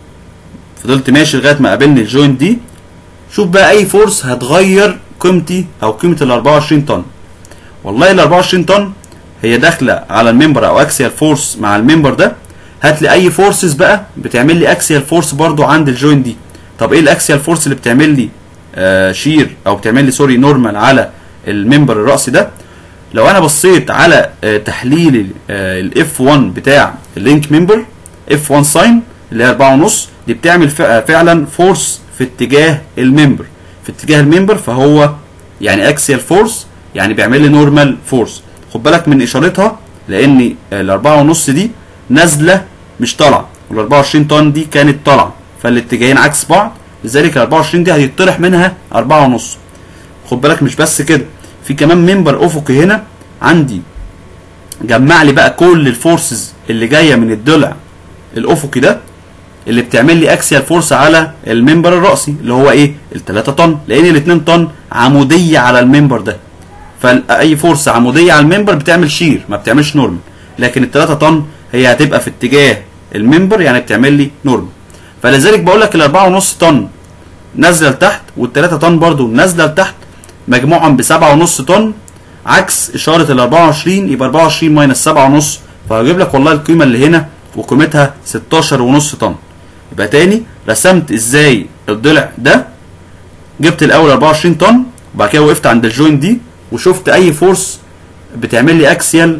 A: فضلت ماشي لغايه ما قابلني الجوينت دي شوف بقى اي فورس هتغير قيمتي او قيمه ال 24 طن والله ال 24 طن هي داخله على الممبر او اكسيال فورس مع الممبر ده هات لي اي فورسز بقى بتعمل لي اكسيال فورس برضو عند الجوينت دي طب ايه الاكسيال فورس اللي بتعمل لي آه شير او بتعمل لي سوري نورمال على الممبر الرأسي ده لو انا بصيت على آه تحليل الاف 1 بتاع اللينك ممبر اف 1 ساين اللي هي 4.5 دي بتعمل فع- فعلا فورس في اتجاه الممبر في اتجاه الممبر فهو يعني اكسيال فورس يعني بيعمل لي نورمال فورس خد بالك من اشارتها لان الأربعة ونص دي نازله مش طالعه وال 24 طن دي كانت طالعه فالاتجاهين عكس بعض لذلك ال 24 دي هيطرح منها أربعة ونص خد بالك مش بس كده في كمان منبر افقي هنا عندي جمع لي بقى كل الفورسز اللي جايه من الضلع الافقي ده اللي بتعمل لي اكسيال فورس على المنبر الرأسي اللي هو ايه ال 3 طن لان ال 2 طن عموديه على المنبر ده فاي فورس عموديه على المنبر بتعمل شير ما بتعملش نورمال لكن ال 3 طن هي هتبقى في اتجاه المنبر يعني بتعمل لي نورمال فلذلك بقول لك ال 4.5 طن نازله لتحت وال 3 طن برضو نازله لتحت مجموعهم ب 7.5 طن عكس اشاره ال 24 يبقى 24 ماينس 7.5 فهجيب لك والله القيمه اللي هنا وقيمتها 16.5 طن يبقى تاني رسمت ازاي الضلع ده جبت الاول 24 طن وبعد كده وقفت عند الجوين دي وشفت اي فورس بتعمل لي اكسيال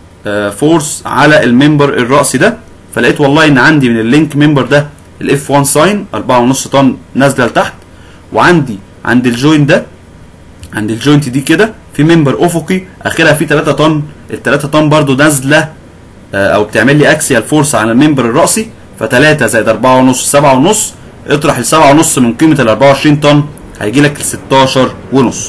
A: فورس على الممبر الرأسي ده فلقيت والله ان عندي من اللينك ممبر ده الاف 1 ساين 4.5 طن نازله لتحت وعندي عند الجوين ده عند الجوينت دي كده في ممبر افقي اخرها فيه 3 طن ال 3 طن برضو نازله آه، او بتعمل لي اكسيال فورس على الممبر الرأسي ف3 زائد 4.5 7.5 اطرح ال 7.5 من قيمه ال 24 طن هيجي لك ال 16 ونص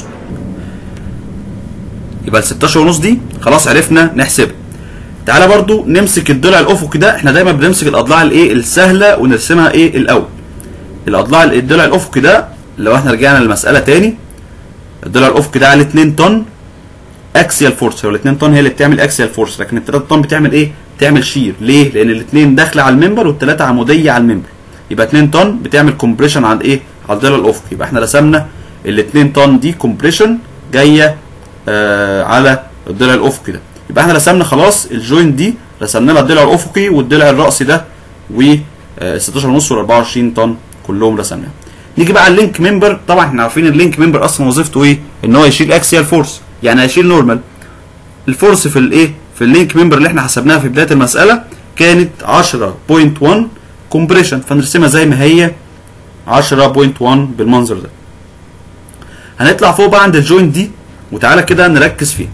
A: يبقى ال 16 ونص دي خلاص عرفنا نحسبها تعالى برضو نمسك الضلع الافقي ده احنا دايما بنمسك الاضلاع الايه السهله ونرسمها ايه الاول الاضلاع الضلع الافقي ده لو احنا رجعنا للمساله تاني الضلع الافقي ده عليه 2 طن اكسيال فورس هو ال 2 طن هي اللي بتعمل اكسيال فورس لكن ال 3 طن بتعمل ايه؟ بتعمل شير ليه؟ لان الاثنين داخله على الممبر والثلاثه عموديه على الممبر يبقى 2 طن بتعمل كومبريشن عند ايه؟ على الضلع الافقي يبقى احنا رسمنا ال 2 طن دي كومبريشن جايه آه على الضلع الافقي ده يبقى احنا رسمنا خلاص الجوينت دي رسمنا لها الضلع الافقي والضلع الرأسي ده و 16 ونص وال 24 طن كلهم رسمناهم نيجي بقى على اللينك ممبر طبعا احنا عارفين اللينك ممبر اصلا وظيفته ايه ان هو يشيل اكسيال فورس يعني هيشيل نورمال الفورس في الايه في اللينك ممبر اللي احنا حسبناها في بدايه المساله كانت 10.1 كومبريشن فنرسمها زي ما هي 10.1 بالمنظر ده هنطلع فوق بقى عند الجوينت دي وتعالى كده نركز فيها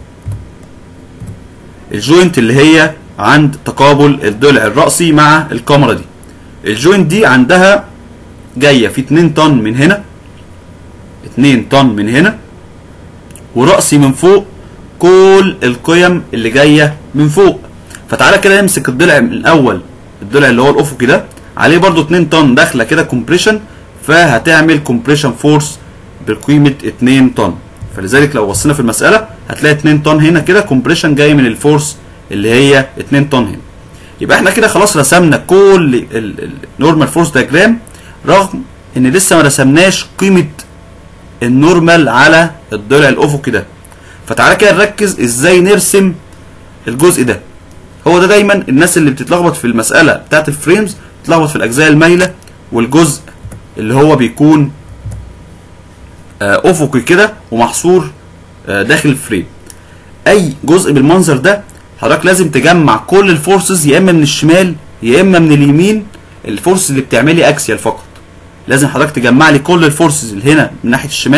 A: الجوينت اللي هي عند تقابل الضلع الرأسي مع الكاميرا دي الجوينت دي عندها جايه في 2 طن من هنا 2 طن من هنا ورأسي من فوق كل القيم اللي جايه من فوق فتعالى كده نمسك الضلع من الاول الضلع اللي هو الافقي ده عليه برضو 2 طن داخله كده كومبريشن فهتعمل كومبريشن فورس بقيمه 2 طن فلذلك لو بصينا في المساله هتلاقي 2 طن هنا كده كومبريشن جاي من الفورس اللي هي 2 طن هنا يبقى احنا كده خلاص رسمنا كل النورمال فورس دياجرام رغم ان لسه ما رسمناش قيمه النورمال على الضلع الافقي ده فتعالى كده نركز ازاي نرسم الجزء ده هو ده دايما الناس اللي بتتلخبط في المساله بتاعت الفريمز بتتلخبط في الاجزاء المايله والجزء اللي هو بيكون آه، افقي كده ومحصور آه، داخل الفريم اي جزء بالمنظر ده حضرتك لازم تجمع كل الفورسز يا اما من الشمال يا اما من اليمين الفورس اللي بتعملي اكسيال فقط لازم حضرتك تجمع لي كل الفورسز اللي هنا من ناحيه الشمال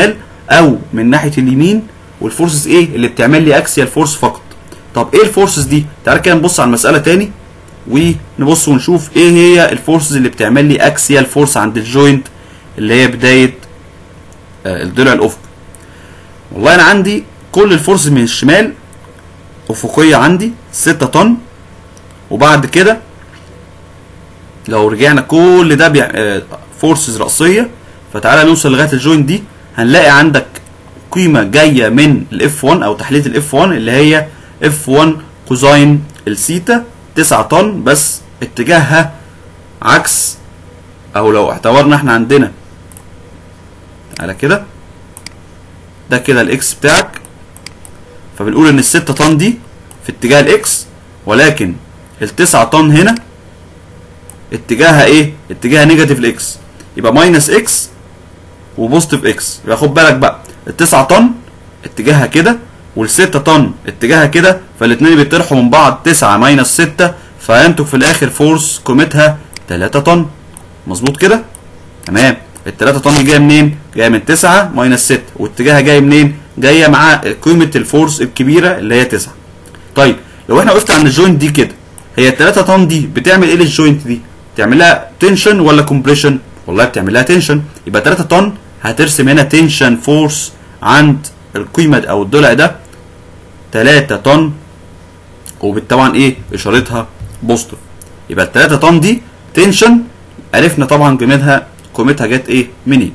A: او من ناحيه اليمين والفورسز ايه اللي بتعمل لي اكسيال فورس فقط طب ايه الفورسز دي تعالى كده نبص على المساله تاني ونبص ونشوف ايه هي الفورسز اللي بتعمل لي اكسيال فورس عند الجوينت اللي هي بدايه آه، الضلع الافقي والله انا عندي كل الفورسز من الشمال افقيه عندي 6 طن وبعد كده لو رجعنا كل ده بيع... فورسز رأسية فتعالى نوصل لغاية الجوينت دي هنلاقي عندك قيمة جاية من الاف 1 او تحليل الاف 1 اللي هي اف 1 كوزاين السيتا 9 طن بس اتجاهها عكس او لو اعتبرنا احنا عندنا على كده ده كده الاكس بتاعك فبنقول ان الستة طن دي في اتجاه الاكس ولكن التسعة طن هنا اتجاهها ايه؟ اتجاهها نيجاتيف الاكس يبقى ماينس اكس وبوزيتيف اكس يبقى خد بالك بقى التسعة طن اتجاهها كده والستة طن اتجاهها كده فالاتنين بيطرحوا من بعض تسعة ماينس ستة فينتج في الاخر فورس قيمتها تلاتة طن مظبوط كده؟ تمام التلاتة طن جايه منين؟ جايه من تسعة ماينس ستة واتجاهها جاي منين؟ جايه مع قيمة الفورس الكبيرة اللي هي تسعة طيب لو احنا وقفت عند الجوينت دي كده هي ال 3 طن دي بتعمل ايه للجوينت دي؟ بتعمل لها تنشن ولا كومبريشن؟ والله بتعمل لها تنشن يبقى 3 طن هترسم هنا تنشن فورس عند القيمه او الضلع ده 3 طن وطبعا ايه اشارتها بوزيتيف يبقى ال 3 طن دي تنشن عرفنا طبعا قيمتها قيمتها جت ايه منين؟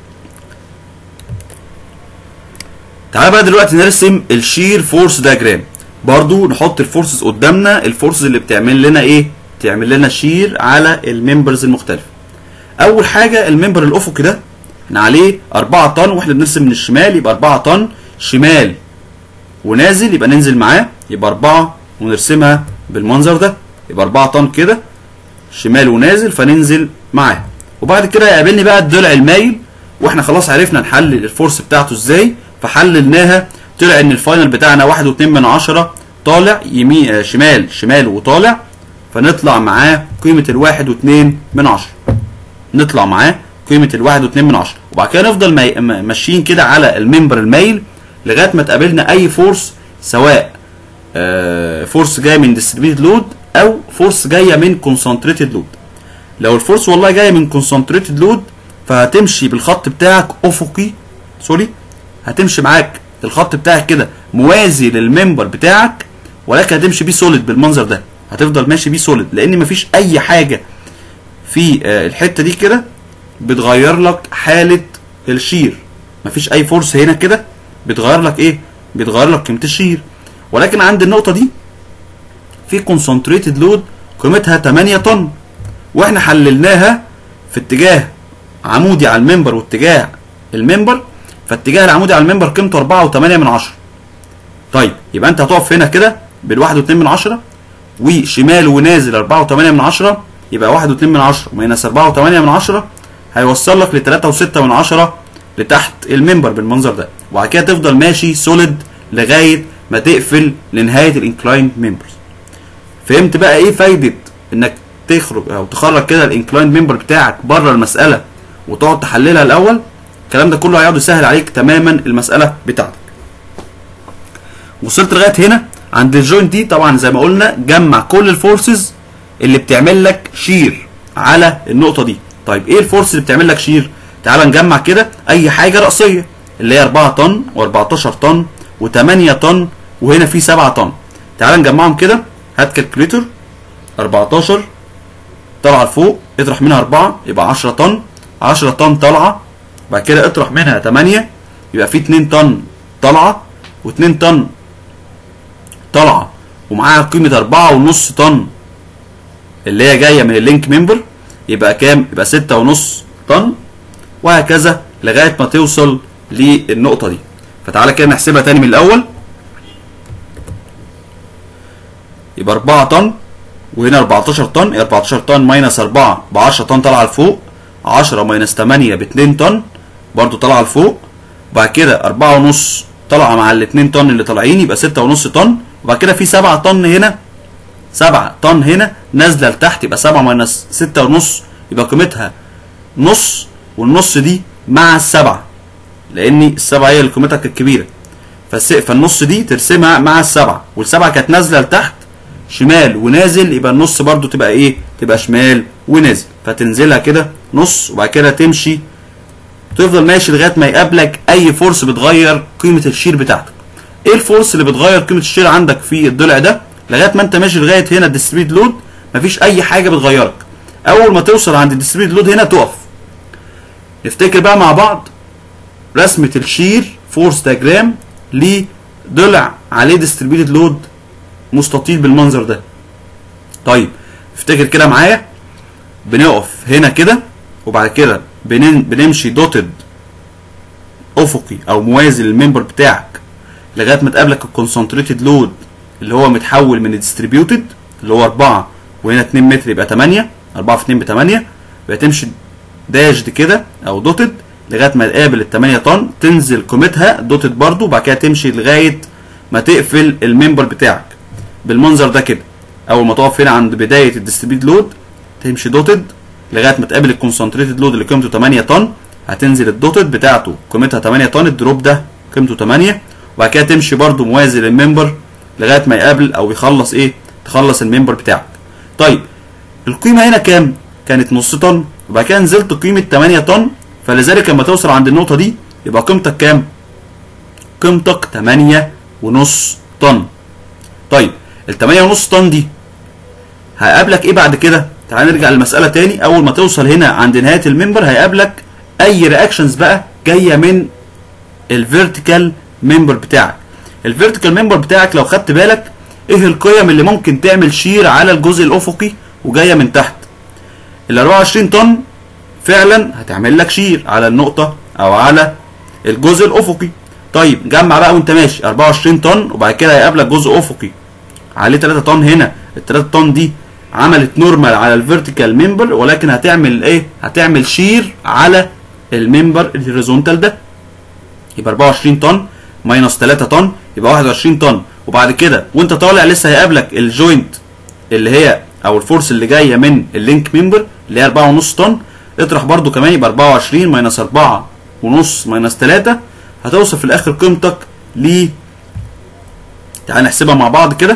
A: تعالى بقى دلوقتي نرسم الشير فورس دايجرام برضو نحط الفورسز قدامنا الفورسز اللي بتعمل لنا ايه تعمل لنا شير على الممبرز المختلفه اول حاجه الممبر الافقي ده احنا عليه 4 طن واحنا بنرسم من الشمال يبقى 4 طن شمال ونازل يبقى ننزل معاه يبقى 4 ونرسمها بالمنظر ده يبقى 4 طن كده شمال ونازل فننزل معاه وبعد كده يقابلني بقى الضلع المايل واحنا خلاص عرفنا نحلل الفورس بتاعته ازاي فحللناها طلع ان الفاينل بتاعنا واحد واتنين من عشرة طالع يمين آه شمال شمال وطالع فنطلع معاه قيمة الواحد واتنين من عشرة نطلع معاه قيمة الواحد واتنين من عشرة وبعد كده نفضل مي- م- ماشيين كده على الممبر المايل لغاية ما تقابلنا أي فورس سواء آه فورس جاية من ديستريبيوتد لود أو فورس جاية من كونسنتريتد لود لو الفورس والله جاية من كونسنتريتد لود فهتمشي بالخط بتاعك أفقي سوري هتمشي معاك الخط بتاعك كده موازي للممبر بتاعك ولكن هتمشي بيه سوليد بالمنظر ده هتفضل ماشي بيه سوليد لان مفيش اي حاجه في آه، الحته دي كده بتغير لك حاله الشير مفيش اي فورس هنا كده بتغير لك ايه بتغير لك قيمه الشير ولكن عند النقطه دي في كونسنتريتد لود قيمتها 8 طن واحنا حللناها في اتجاه عمودي على الممبر واتجاه الممبر فاتجاه العمودي على الممبر قيمته 4 و8 من 10 طيب يبقى انت هتقف هنا كده بالواحد واتنين من عشرة وشمال ونازل 4 و8 من عشرة يبقى واحد واتنين من عشرة ماينس 4 و8 من عشرة هيوصل لك ل 3 و6 من عشرة لتحت الممبر بالمنظر ده وبعد كده تفضل ماشي سوليد لغايه ما تقفل لنهايه الانكلايند ممبرز فهمت بقى ايه فايده انك تخرج او تخرج كده الانكلايند ممبر بتاعك بره المساله وتقعد تحللها الاول الكلام ده كله هيقعد يسهل عليك تماما المساله بتاعتك وصلت لغايه هنا عند الجوينت دي طبعا زي ما قلنا جمع كل الفورسز اللي بتعمل لك شير على النقطه دي طيب ايه الفورس اللي بتعمل لك شير تعال نجمع كده اي حاجه راسيه اللي هي 4 طن و14 طن و8 طن وهنا في 7 طن تعال نجمعهم كده هات كالكوليتر 14 طالعه لفوق اطرح منها 4 يبقى 10 طن 10 طن طالعه بعد كده اطرح منها 8 يبقى في 2 طن طالعه و2 طن طالعه ومعاها قيمه 4 ونص طن اللي هي جايه من اللينك ممبر يبقى كام؟ يبقى 6 ونص طن وهكذا لغايه ما توصل للنقطه دي فتعالى كده نحسبها تاني من الاول يبقى 4 طن وهنا 14 طن يبقى 14 طن ماينس 4 ب 10 طن طالعه لفوق 10 ماينس 8 ب 2 طن برضو طالعه لفوق وبعد كده 4 ونص طالعه مع ال 2 طن اللي طالعين يبقى 6 ونص طن وبعد كده في 7 طن هنا 7 طن هنا نازله لتحت يبقى 7 ماينس 6 ونص يبقى قيمتها نص والنص دي مع السبعه لان السبعه هي اللي قيمتها كانت كبيره فالس- فالنص دي ترسمها مع السبعه والسبعه كانت نازله لتحت شمال ونازل يبقى النص برضو تبقى ايه تبقى شمال ونازل فتنزلها كده نص وبعد كده تمشي تفضل ماشي لغايه ما يقابلك اي فورس بتغير قيمه الشير بتاعتك ايه الفورس اللي بتغير قيمه الشير عندك في الضلع ده لغايه ما انت ماشي لغايه هنا الديستريبيوت لود مفيش اي حاجه بتغيرك اول ما توصل عند الديستريبيوت لود هنا تقف نفتكر بقى مع بعض رسمه الشير فورس دياجرام لضلع عليه ديستريبيوتد لود مستطيل بالمنظر ده طيب افتكر كده معايا بنقف هنا كده وبعد كده بنن- بنمشي دوتد افقي او موازي للممبر بتاعك لغايه ما تقابلك الكونسنتريتد لود اللي هو متحول من الديستريبيوتد اللي هو 4 وهنا 2 متر يبقى 8 4 في 2 ب 8 يبقى تمشي داشد كده او دوتد لغايه ما تقابل ال 8 طن تنزل قيمتها دوتد برضو وبعد كده تمشي لغايه ما تقفل الممبر بتاعك بالمنظر ده كده اول ما تقف هنا عند بدايه الديستريبيوت لود تمشي دوتد لغايه ما تقابل الكونسنتريتد لود اللي قيمته 8 طن هتنزل الدوتد بتاعته قيمتها 8 طن الدروب ده قيمته 8 وبعد كده تمشي برضو موازي للممبر لغايه ما يقابل او يخلص ايه تخلص الممبر بتاعك طيب القيمه هنا كام كانت نص طن وبعد كده نزلت قيمه 8 طن فلذلك لما توصل عند النقطه دي يبقى قيمتك كام قيمتك 8 ونص طن طيب ال 8 ونص طن دي هيقابلك ايه بعد كده تعال نرجع للمساله تاني اول ما توصل هنا عند نهايه الممبر هيقابلك اي رياكشنز بقى جايه من الفيرتيكال ممبر بتاعك الفيرتيكال ممبر بتاعك لو خدت بالك ايه القيم اللي ممكن تعمل شير على الجزء الافقي وجايه من تحت ال 24 طن فعلا هتعمل لك شير على النقطه او على الجزء الافقي طيب جمع بقى وانت ماشي 24 طن وبعد كده هيقابلك جزء افقي عليه 3 طن هنا ال 3 طن دي عملت نورمال على الفيرتيكال ممبر ولكن هتعمل ايه هتعمل شير على الممبر الهوريزونتال ده يبقى 24 طن ماينس 3 طن يبقى 21 طن وبعد كده وانت طالع لسه هيقابلك الجوينت اللي هي او الفورس اللي جايه من اللينك ممبر اللي هي 4.5 طن اطرح برده كمان يبقى 24 ماينس 4 ونص ماينس 3 هتوصل في الاخر قيمتك ل تعال نحسبها مع بعض كده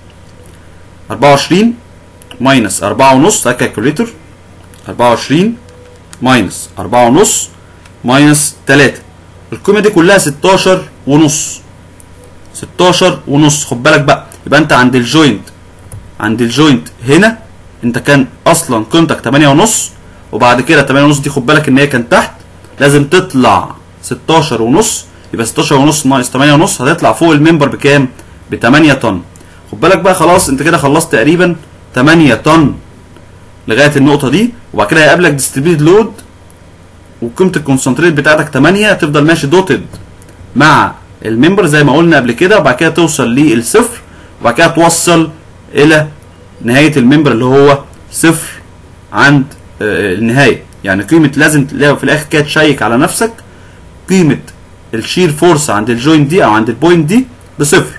A: 24 ماينس 4 ونص ده كالكوليتر 24 ماينس 4 ونص ماينس 3 القيمه دي كلها 16 ونص 16 ونص خد بالك بقى يبقى انت عند الجوينت عند الجوينت هنا انت كان اصلا قيمتك 8 ونص وبعد كده 8 ونص دي خد بالك ان هي كانت تحت لازم تطلع 16 ونص يبقى 16 ونص ناقص 8 ونص هتطلع فوق الممبر بكام؟ ب 8 طن خد بالك بقى خلاص انت كده خلصت تقريبا 8 طن لغايه النقطه دي وبعد كده هيقابلك ديستريبيوت لود وقيمه الكونسنتريت بتاعتك 8 هتفضل ماشي دوتد مع الممبر زي ما قلنا قبل كده وبعد كده توصل للصفر وبعد كده توصل الى نهايه الممبر اللي هو صفر عند آه، النهايه يعني قيمه لازم تلاقي في الاخر كده تشيك على نفسك قيمه الشير فورس عند الجوينت دي او عند البوينت دي بصفر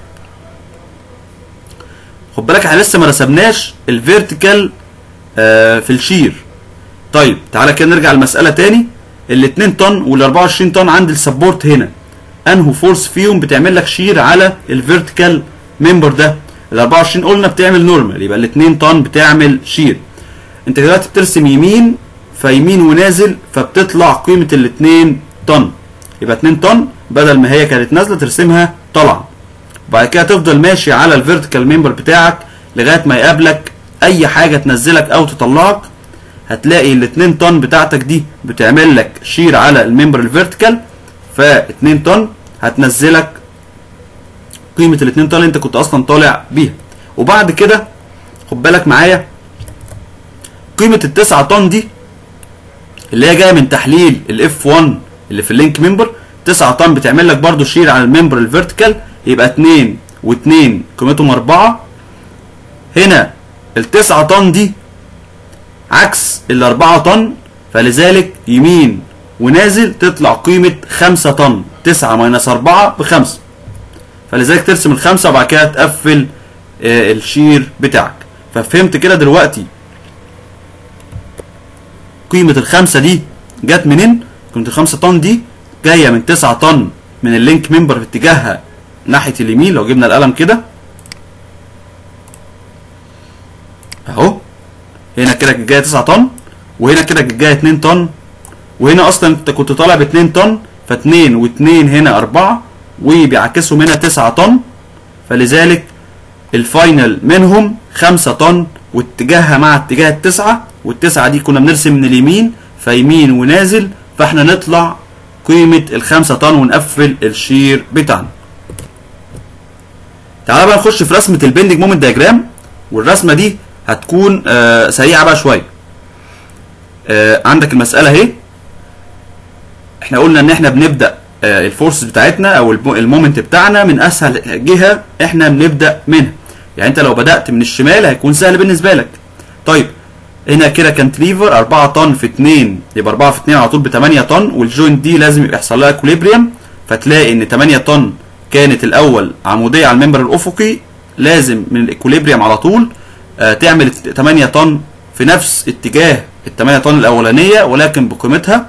A: خد بالك احنا لسه ما رسمناش الفيرتيكال آه في الشير طيب تعالى كده نرجع المساله تاني ال 2 طن وال 24 طن عند السبورت هنا انهو فورس فيهم بتعمل لك شير على الفيرتيكال ممبر ده ال 24 قلنا بتعمل نورمال يبقى ال 2 طن بتعمل شير انت دلوقتي بترسم يمين فيمين ونازل فبتطلع قيمه ال 2 طن يبقى 2 طن بدل ما هي كانت نازله ترسمها طالعه وبعد كده تفضل ماشي على الفيرتيكال ممبر بتاعك لغايه ما يقابلك اي حاجه تنزلك او تطلعك هتلاقي ال 2 طن بتاعتك دي بتعمل لك شير على الممبر الفيرتيكال ف 2 طن هتنزلك قيمه ال 2 طن اللي انت كنت اصلا طالع بيها وبعد كده خد بالك معايا قيمه ال 9 طن دي اللي هي جايه من تحليل الاف 1 اللي في اللينك ممبر 9 طن بتعمل لك برضو شير على الممبر الفيرتيكال يبقى 2 و2 قيمتهم 4 هنا ال 9 طن دي عكس ال 4 طن فلذلك يمين ونازل تطلع قيمة 5 طن 9 ماينس 4 بخمسة فلذلك ترسم الخمسة وبعد كده تقفل آه، الشير بتاعك ففهمت كده دلوقتي قيمة الخمسة دي جت منين؟ قيمة الخمسة طن دي جايه من 9 طن من اللينك ممبر في اتجاهها ناحيه اليمين لو جبنا القلم كده اهو هنا كده كانت جايه 9 طن وهنا كده كانت جايه 2 طن وهنا اصلا انت كنت طالع ب 2 طن ف2 و2 هنا 4 وبيعكسهم هنا 9 طن فلذلك الفاينل منهم 5 طن واتجاهها مع اتجاه التسعة والتسعة دي كنا بنرسم من اليمين فيمين ونازل فاحنا نطلع قيمة الخمسة طن ونقفل الشير بتاعنا تعالى بقى نخش في رسمة البندنج مومنت دياجرام والرسمة دي هتكون آه سريعة بقى شوية آه عندك المسألة اهي احنا قلنا ان احنا بنبدأ آه الفورس بتاعتنا او المومنت بتاعنا من اسهل جهة احنا بنبدأ منها يعني انت لو بدأت من الشمال هيكون سهل بالنسبة لك طيب هنا كده كانتليفر 4 طن في 2 يبقى 4 في 2 على طول ب 8 طن والجوينت دي لازم يبقى يحصل لها اكوليبريم فتلاقي ان 8 طن كانت الاول عموديه على الممبر الافقي لازم من الاكوليبريم على طول آه تعمل 8 طن في نفس اتجاه ال 8 طن الاولانيه ولكن بقيمتها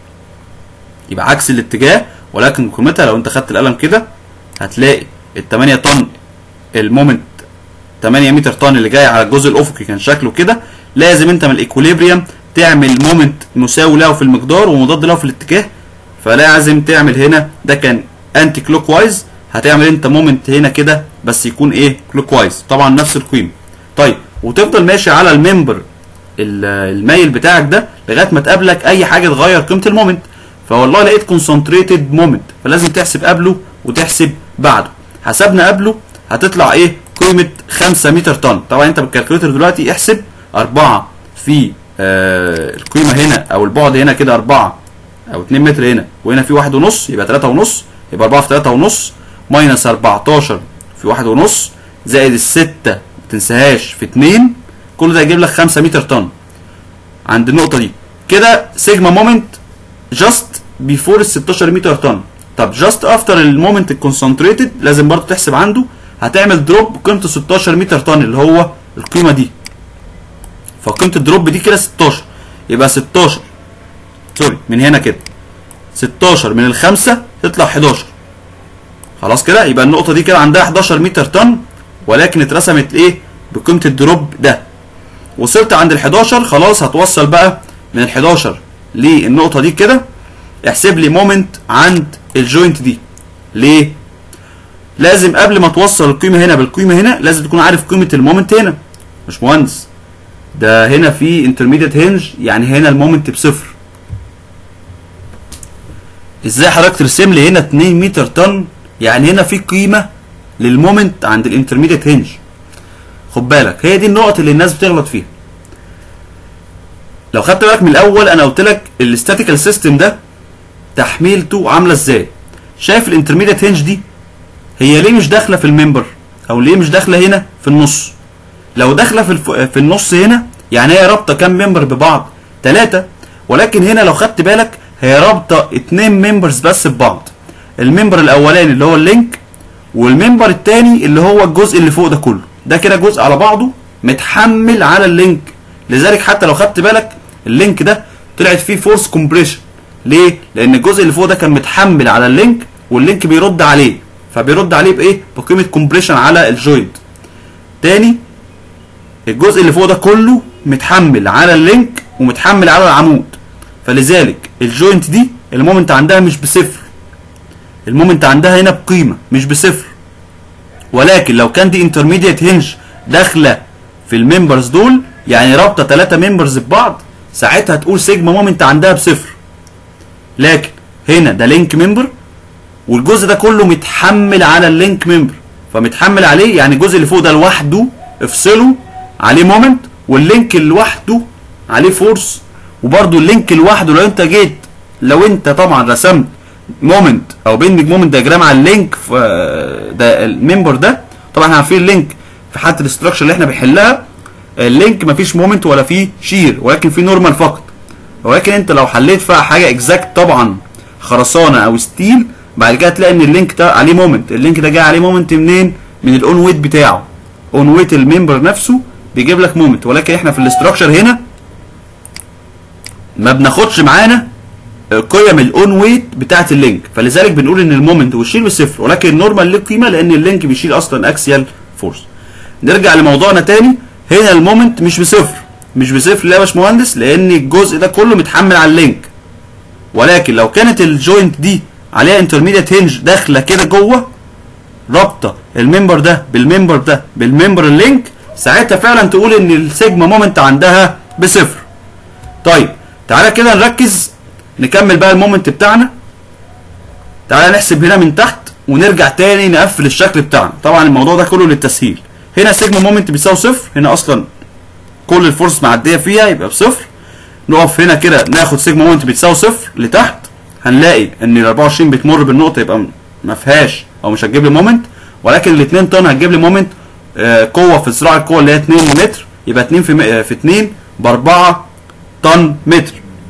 A: يبقى عكس الاتجاه ولكن بقيمتها لو انت خدت القلم كده هتلاقي ال 8 طن المومنت 8 متر طن اللي جاي على الجزء الافقي كان شكله كده لازم انت من الايكوليبريم تعمل مومنت مساوي له في المقدار ومضاد له في الاتجاه فلازم تعمل هنا ده كان انتي كلوك وايز هتعمل انت مومنت هنا كده بس يكون ايه كلوك وايز طبعا نفس القيمه طيب وتفضل ماشي على الممبر المايل بتاعك ده لغايه ما تقابلك اي حاجه تغير قيمه المومنت فوالله لقيت كونسنتريتد مومنت فلازم تحسب قبله وتحسب بعده حسبنا قبله هتطلع ايه قيمه 5 متر طن طبعا انت بالكالكوليتر دلوقتي احسب 4 في آه القيمه هنا او البعد هنا كده 4 او 2 متر هنا وهنا في واحد ونص يبقى 3 ونص يبقى 4 في 3 ونص ماينس 14 في واحد ونص زائد الستة ما تنساهاش في 2 كل ده يجيب لك 5 متر طن عند النقطة دي كده سيجما مومنت جاست بيفور ال 16 متر طن طب جاست افتر المومنت الكونسنتريتد لازم برضه تحسب عنده هتعمل دروب قيمته 16 متر طن اللي هو القيمة دي فقيمة الدروب دي كده 16 يبقى 16 سوري من هنا كده 16 من الخمسة تطلع 11 خلاص كده يبقى النقطة دي كده عندها 11 متر طن ولكن اترسمت ايه بقيمة الدروب ده وصلت عند ال 11 خلاص هتوصل بقى من ال 11 للنقطة دي كده احسب لي مومنت عند الجوينت دي ليه؟ لازم قبل ما توصل القيمة هنا بالقيمة هنا لازم تكون عارف قيمة المومنت هنا مش مهندس ده هنا في انترميديت هنج يعني هنا المومنت بصفر ازاي حضرتك ترسم لي هنا 2 متر طن يعني هنا في قيمه للمومنت عند الانترميديت هنج خد بالك هي دي النقط اللي الناس بتغلط فيها لو خدت بالك من الاول انا قلت لك الاستاتيكال سيستم ده تحميلته عامله ازاي شايف الانترميديت هنج دي هي ليه مش داخله في الممبر او ليه مش داخله هنا في النص لو داخله في الف... في النص هنا يعني هي رابطه كام ممبر ببعض ثلاثه ولكن هنا لو خدت بالك هي رابطه اتنين ممبرز بس ببعض الممبر الاولاني اللي هو اللينك والممبر الثاني اللي هو الجزء اللي فوق ده كله ده كده جزء على بعضه متحمل على اللينك لذلك حتى لو خدت بالك اللينك ده طلعت فيه فورس كومبريشن ليه لان الجزء اللي فوق ده كان متحمل على اللينك واللينك بيرد عليه فبيرد عليه بايه بقيمه كومبريشن على الجوينت تاني الجزء اللي فوق ده كله متحمل على اللينك ومتحمل على العمود فلذلك الجوينت دي المومنت عندها مش بصفر المومنت عندها هنا بقيمه مش بصفر ولكن لو كان دي انترميديت هنج داخله في الممبرز دول يعني رابطه ثلاثه ممبرز ببعض ساعتها تقول سيجما مومنت عندها بصفر لكن هنا ده لينك ممبر والجزء ده كله متحمل على اللينك ممبر فمتحمل عليه يعني الجزء اللي فوق ده لوحده افصله عليه مومنت واللينك لوحده عليه فورس وبرده اللينك لوحده لو انت جيت لو انت طبعا رسمت مومنت او بيندنج مومنت دياجرام على اللينك في ده الممبر ده طبعا احنا عارفين اللينك في حاله الاستراكشر اللي احنا بنحلها اللينك مفيش مومنت ولا فيه شير ولكن فيه نورمال فقط ولكن انت لو حليت فيها حاجه اكزاكت طبعا خرسانه او ستيل بعد كده تلاقي ان اللينك ده عليه مومنت اللينك ده جاي عليه مومنت منين من الاون ويت بتاعه اون ويت الممبر نفسه بيجيب لك مومنت ولكن احنا في الاستراكشر هنا ما بناخدش معانا آه، قيم الاون ويت بتاعه اللينك فلذلك بنقول ان المومنت والشيل بصفر ولكن النورمال له قيمه لان اللينك بيشيل اصلا اكسيال فورس نرجع لموضوعنا تاني هنا المومنت مش بصفر مش بصفر ليه يا باشمهندس لان الجزء ده كله متحمل على اللينك ولكن لو كانت الجوينت دي عليها انترميديت هنج داخله كده جوه رابطه الممبر ده بالممبر ده بالممبر اللينك ساعتها فعلا تقول ان السيجما مومنت عندها بصفر طيب تعالى كده نركز نكمل بقى المومنت بتاعنا تعالى نحسب هنا من تحت ونرجع تاني نقفل الشكل بتاعنا طبعا الموضوع ده كله للتسهيل هنا سيجما مومنت بيساوي صفر هنا اصلا كل الفورس معديه فيها يبقى بصفر نقف هنا كده ناخد سيجما مومنت بتساوي صفر لتحت هنلاقي ان ال 24 بتمر بالنقطه يبقى ما فيهاش او مش هتجيب لي مومنت ولكن ال 2 طن هتجيب لي مومنت آه قوه في صراع القوه اللي هي 2 متر يبقى 2 في م- في 2 ب 4 طن متر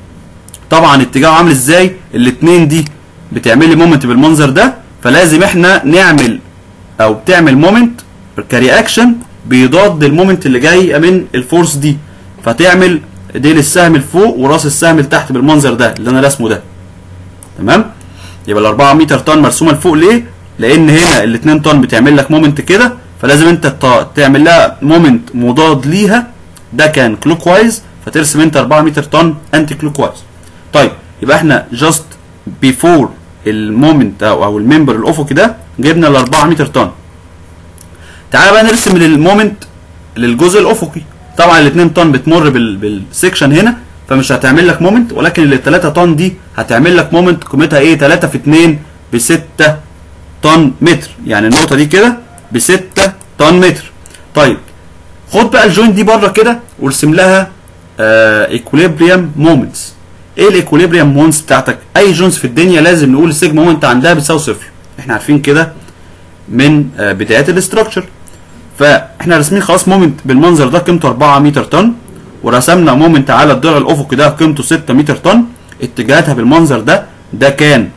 A: طبعا اتجاهه عامل ازاي الاثنين دي بتعمل لي مومنت بالمنظر ده فلازم احنا نعمل او بتعمل مومنت كرياكشن بيضاد المومنت اللي جاي من الفورس دي فتعمل ديل السهم لفوق وراس السهم لتحت بالمنظر ده اللي انا راسمه ده تمام يبقى ال 4 متر طن مرسومه لفوق ليه لان هنا ال 2 طن بتعمل لك مومنت كده فلازم انت ت- تعمل لها مومنت مضاد ليها ده كان كلوك وايز فترسم انت 4 متر طن انتي كلوك وايز طيب يبقى احنا جاست بيفور المومنت او او الممبر الافقي ده جبنا ال 4 متر طن تعالى بقى نرسم للمومنت للجزء الافقي طبعا ال 2 طن بتمر بال بالسكشن هنا فمش هتعمل لك مومنت ولكن ال 3 طن دي هتعمل لك مومنت قيمتها ايه 3 في 2 ب 6 طن متر يعني النقطه دي كده ب 6 طن متر طيب خد بقى الجوينت دي بره كده وارسم لها ايكوليبريم مومنتس ايه الايكوليبريم مومنتس بتاعتك اي جونز في الدنيا لازم نقول السيجما مومنت عندها بتساوي صفر احنا عارفين كده من آه، بدايات الاستراكشر فاحنا راسمين خلاص مومنت بالمنظر ده قيمته 4 متر طن ورسمنا مومنت على الضلع الافقي ده قيمته 6 متر طن اتجاهاتها بالمنظر ده ده كان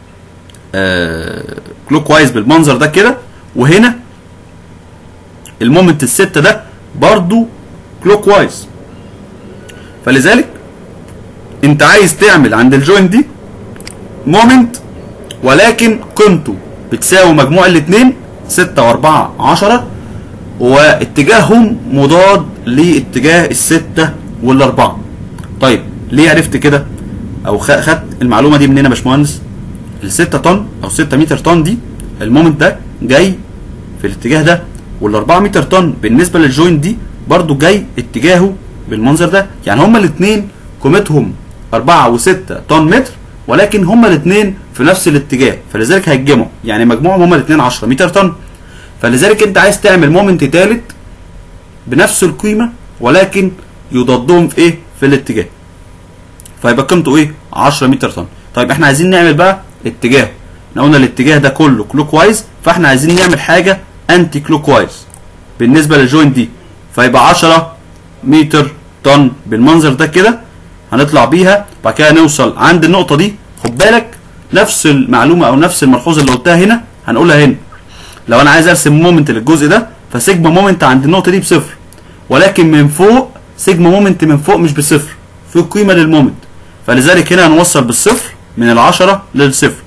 A: آه كلوك وايز بالمنظر ده كده وهنا المومنت الستة ده برضو كلوك وايز فلذلك انت عايز تعمل عند الجوينت دي مومنت ولكن قيمته بتساوي مجموع الاثنين 6 و4 10 واتجاههم مضاد لاتجاه الستة والاربعة طيب ليه عرفت كده او خ- خدت المعلومة دي منين يا باشمهندس الستة طن او 6 متر طن دي المومنت ده جاي في الاتجاه ده وال4 متر طن بالنسبة للجوينت دي برضو جاي اتجاهه بالمنظر ده يعني هما الاثنين قيمتهم 4 و6 طن متر ولكن هما الاثنين في نفس الاتجاه فلذلك هيتجمعوا يعني مجموعهم هما الاثنين 10 متر طن فلذلك انت عايز تعمل مومنت ثالث بنفس القيمه ولكن يضادهم في ايه في الاتجاه فيبقى قيمته ايه 10 متر طن طيب احنا عايزين نعمل بقى اتجاه احنا قلنا الاتجاه ده كله كلوك وايز فاحنا عايزين نعمل حاجه انتي كلوك وايز بالنسبه للجوينت دي فيبقى 10 متر طن بالمنظر ده كده هنطلع بيها بعد كده نوصل عند النقطه دي خد بالك نفس المعلومه او نفس الملحوظه اللي قلتها هنا هنقولها هنا لو انا عايز ارسم مومنت للجزء ده فسيجما مومنت عند النقطه دي بصفر ولكن من فوق سيجما مومنت من فوق مش بصفر في قيمه للمومنت فلذلك هنا هنوصل بالصفر من العشرة للصفر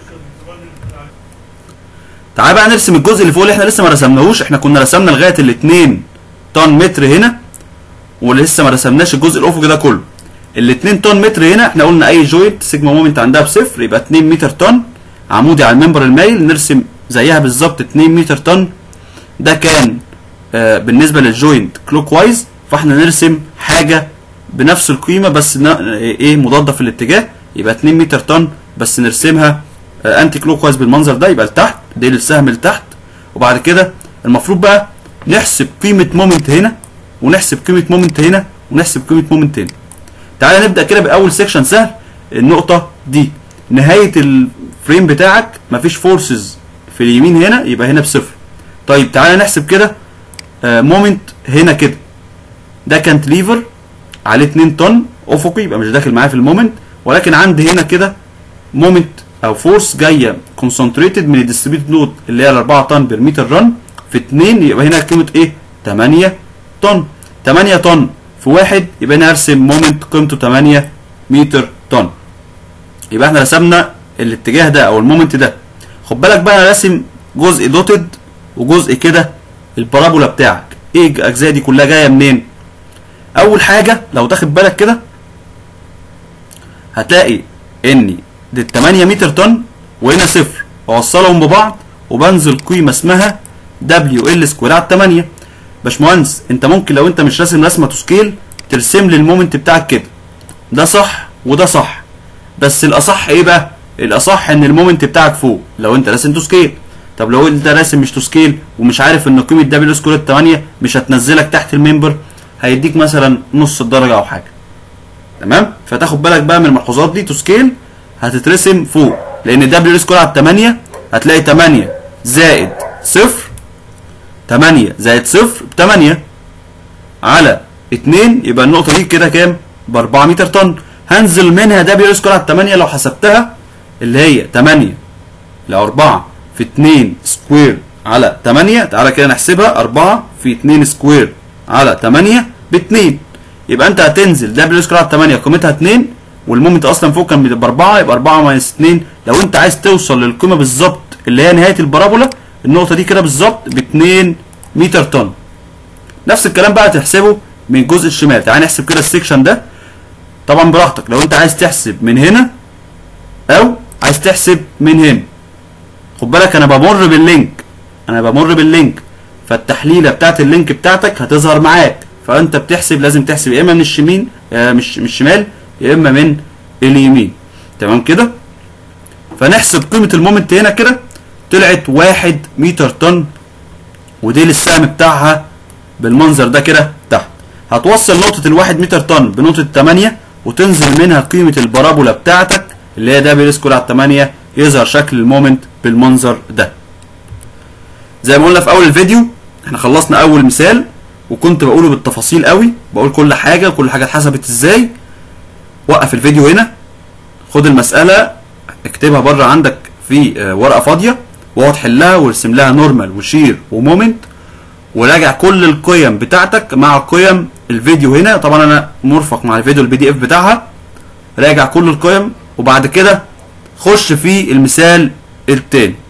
A: تعال بقى نرسم الجزء اللي فوق اللي احنا لسه ما رسمناهوش احنا كنا رسمنا لغايه الاتنين طن متر هنا ولسه ما رسمناش الجزء الافقي ده كله ال 2 طن متر هنا احنا قلنا اي جوينت سيجما مومنت عندها بصفر يبقى 2 متر طن عمودي على الممبر المايل نرسم زيها بالظبط 2 متر طن ده كان آه بالنسبه للجوينت كلوك وايز فاحنا نرسم حاجه بنفس القيمه بس نا- ايه مضاده في الاتجاه يبقى 2 متر طن بس نرسمها آه انتي كلوك وايز بالمنظر ده يبقى لتحت ديل السهم لتحت وبعد كده المفروض بقى نحسب قيمه مومنت هنا ونحسب قيمه مومنت هنا ونحسب قيمه مومنت هنا تعالى نبدا كده باول سيكشن سهل النقطه دي نهايه الفريم بتاعك مفيش فورسز في اليمين هنا يبقى هنا بصفر طيب تعالى نحسب كده مومنت هنا كده ده كانتليفر عليه 2 طن افقي يبقى مش داخل معايا في المومنت ولكن عندي هنا كده مومنت او فورس جايه كونسنتريتد من الديستريبيوتد لود اللي هي ال 4 طن بير متر رن في 2 يبقى هنا قيمه ايه 8 طن 8 طن في واحد يبقى انا ارسم مومنت قيمته 8 متر طن يبقى احنا رسمنا الاتجاه ده او المومنت ده خد بالك بقى انا راسم جزء دوتد وجزء كده البارابولا بتاعك ايه الاجزاء دي كلها جايه منين اول حاجه لو تاخد بالك كده هتلاقي ان دي 8 متر طن وهنا صفر بوصلهم ببعض وبنزل قيمه اسمها دبليو ال سكوير على 8 باشمهندس انت ممكن لو انت مش راسم رسمه تو سكيل ترسم لي المومنت بتاعك كده ده صح وده صح بس الاصح ايه بقى الاصح ان المومنت بتاعك فوق لو انت راسم تو سكيل طب لو انت راسم مش تو سكيل ومش عارف ان قيمه دبليو سكوير 8 مش هتنزلك تحت الممبر هيديك مثلا نص الدرجه او حاجه تمام فتاخد بالك بقى من الملحوظات دي تو سكيل هتترسم فوق لان دبليو سكوير على 8 هتلاقي 8 زائد صفر 8 زائد صفر ب 8 على 2 يبقى النقطه دي كده كام ب 4 متر طن هنزل منها دبليو سكوير على 8 لو حسبتها اللي هي 8 ل 4 في 2 سكوير على 8 تعالى كده نحسبها 4 في 2 سكوير على 8 ب 2 يبقى انت هتنزل دبليو سكوير على 8 قيمتها 2 والمومنت اصلا فوق كان ب 4 يبقى 4 ماينس 2 لو انت عايز توصل للقيمه بالظبط اللي هي نهايه البارابولا النقطه دي كده بالظبط ب 2 متر طن نفس الكلام بقى هتحسبه من الجزء الشمال تعالى نحسب كده السكشن ده طبعا براحتك لو انت عايز تحسب من هنا او عايز تحسب من هنا خد بالك انا بمر باللينك انا بمر باللينك فالتحليله بتاعت اللينك بتاعتك هتظهر معاك فانت بتحسب لازم تحسب يا اما من الشمين آه مش من الشمال يا اما من اليمين تمام كده فنحسب قيمه المومنت هنا كده طلعت واحد متر طن ودي السهم بتاعها بالمنظر ده كده تحت هتوصل نقطة الواحد متر طن بنقطة 8 وتنزل منها قيمة البارابولا بتاعتك اللي هي دبليو سكوير على 8 يظهر شكل المومنت بالمنظر ده زي ما قلنا في اول الفيديو احنا خلصنا اول مثال وكنت بقوله بالتفاصيل قوي بقول كل حاجة وكل حاجة اتحسبت ازاي وقف الفيديو هنا خد المسألة اكتبها بره عندك في آه، ورقة فاضية واقعد حلها وارسم لها نورمال وشير ومومنت وراجع كل القيم بتاعتك مع قيم الفيديو هنا طبعا انا مرفق مع الفيديو البي دي اف بتاعها راجع كل القيم وبعد كده خش في المثال التاني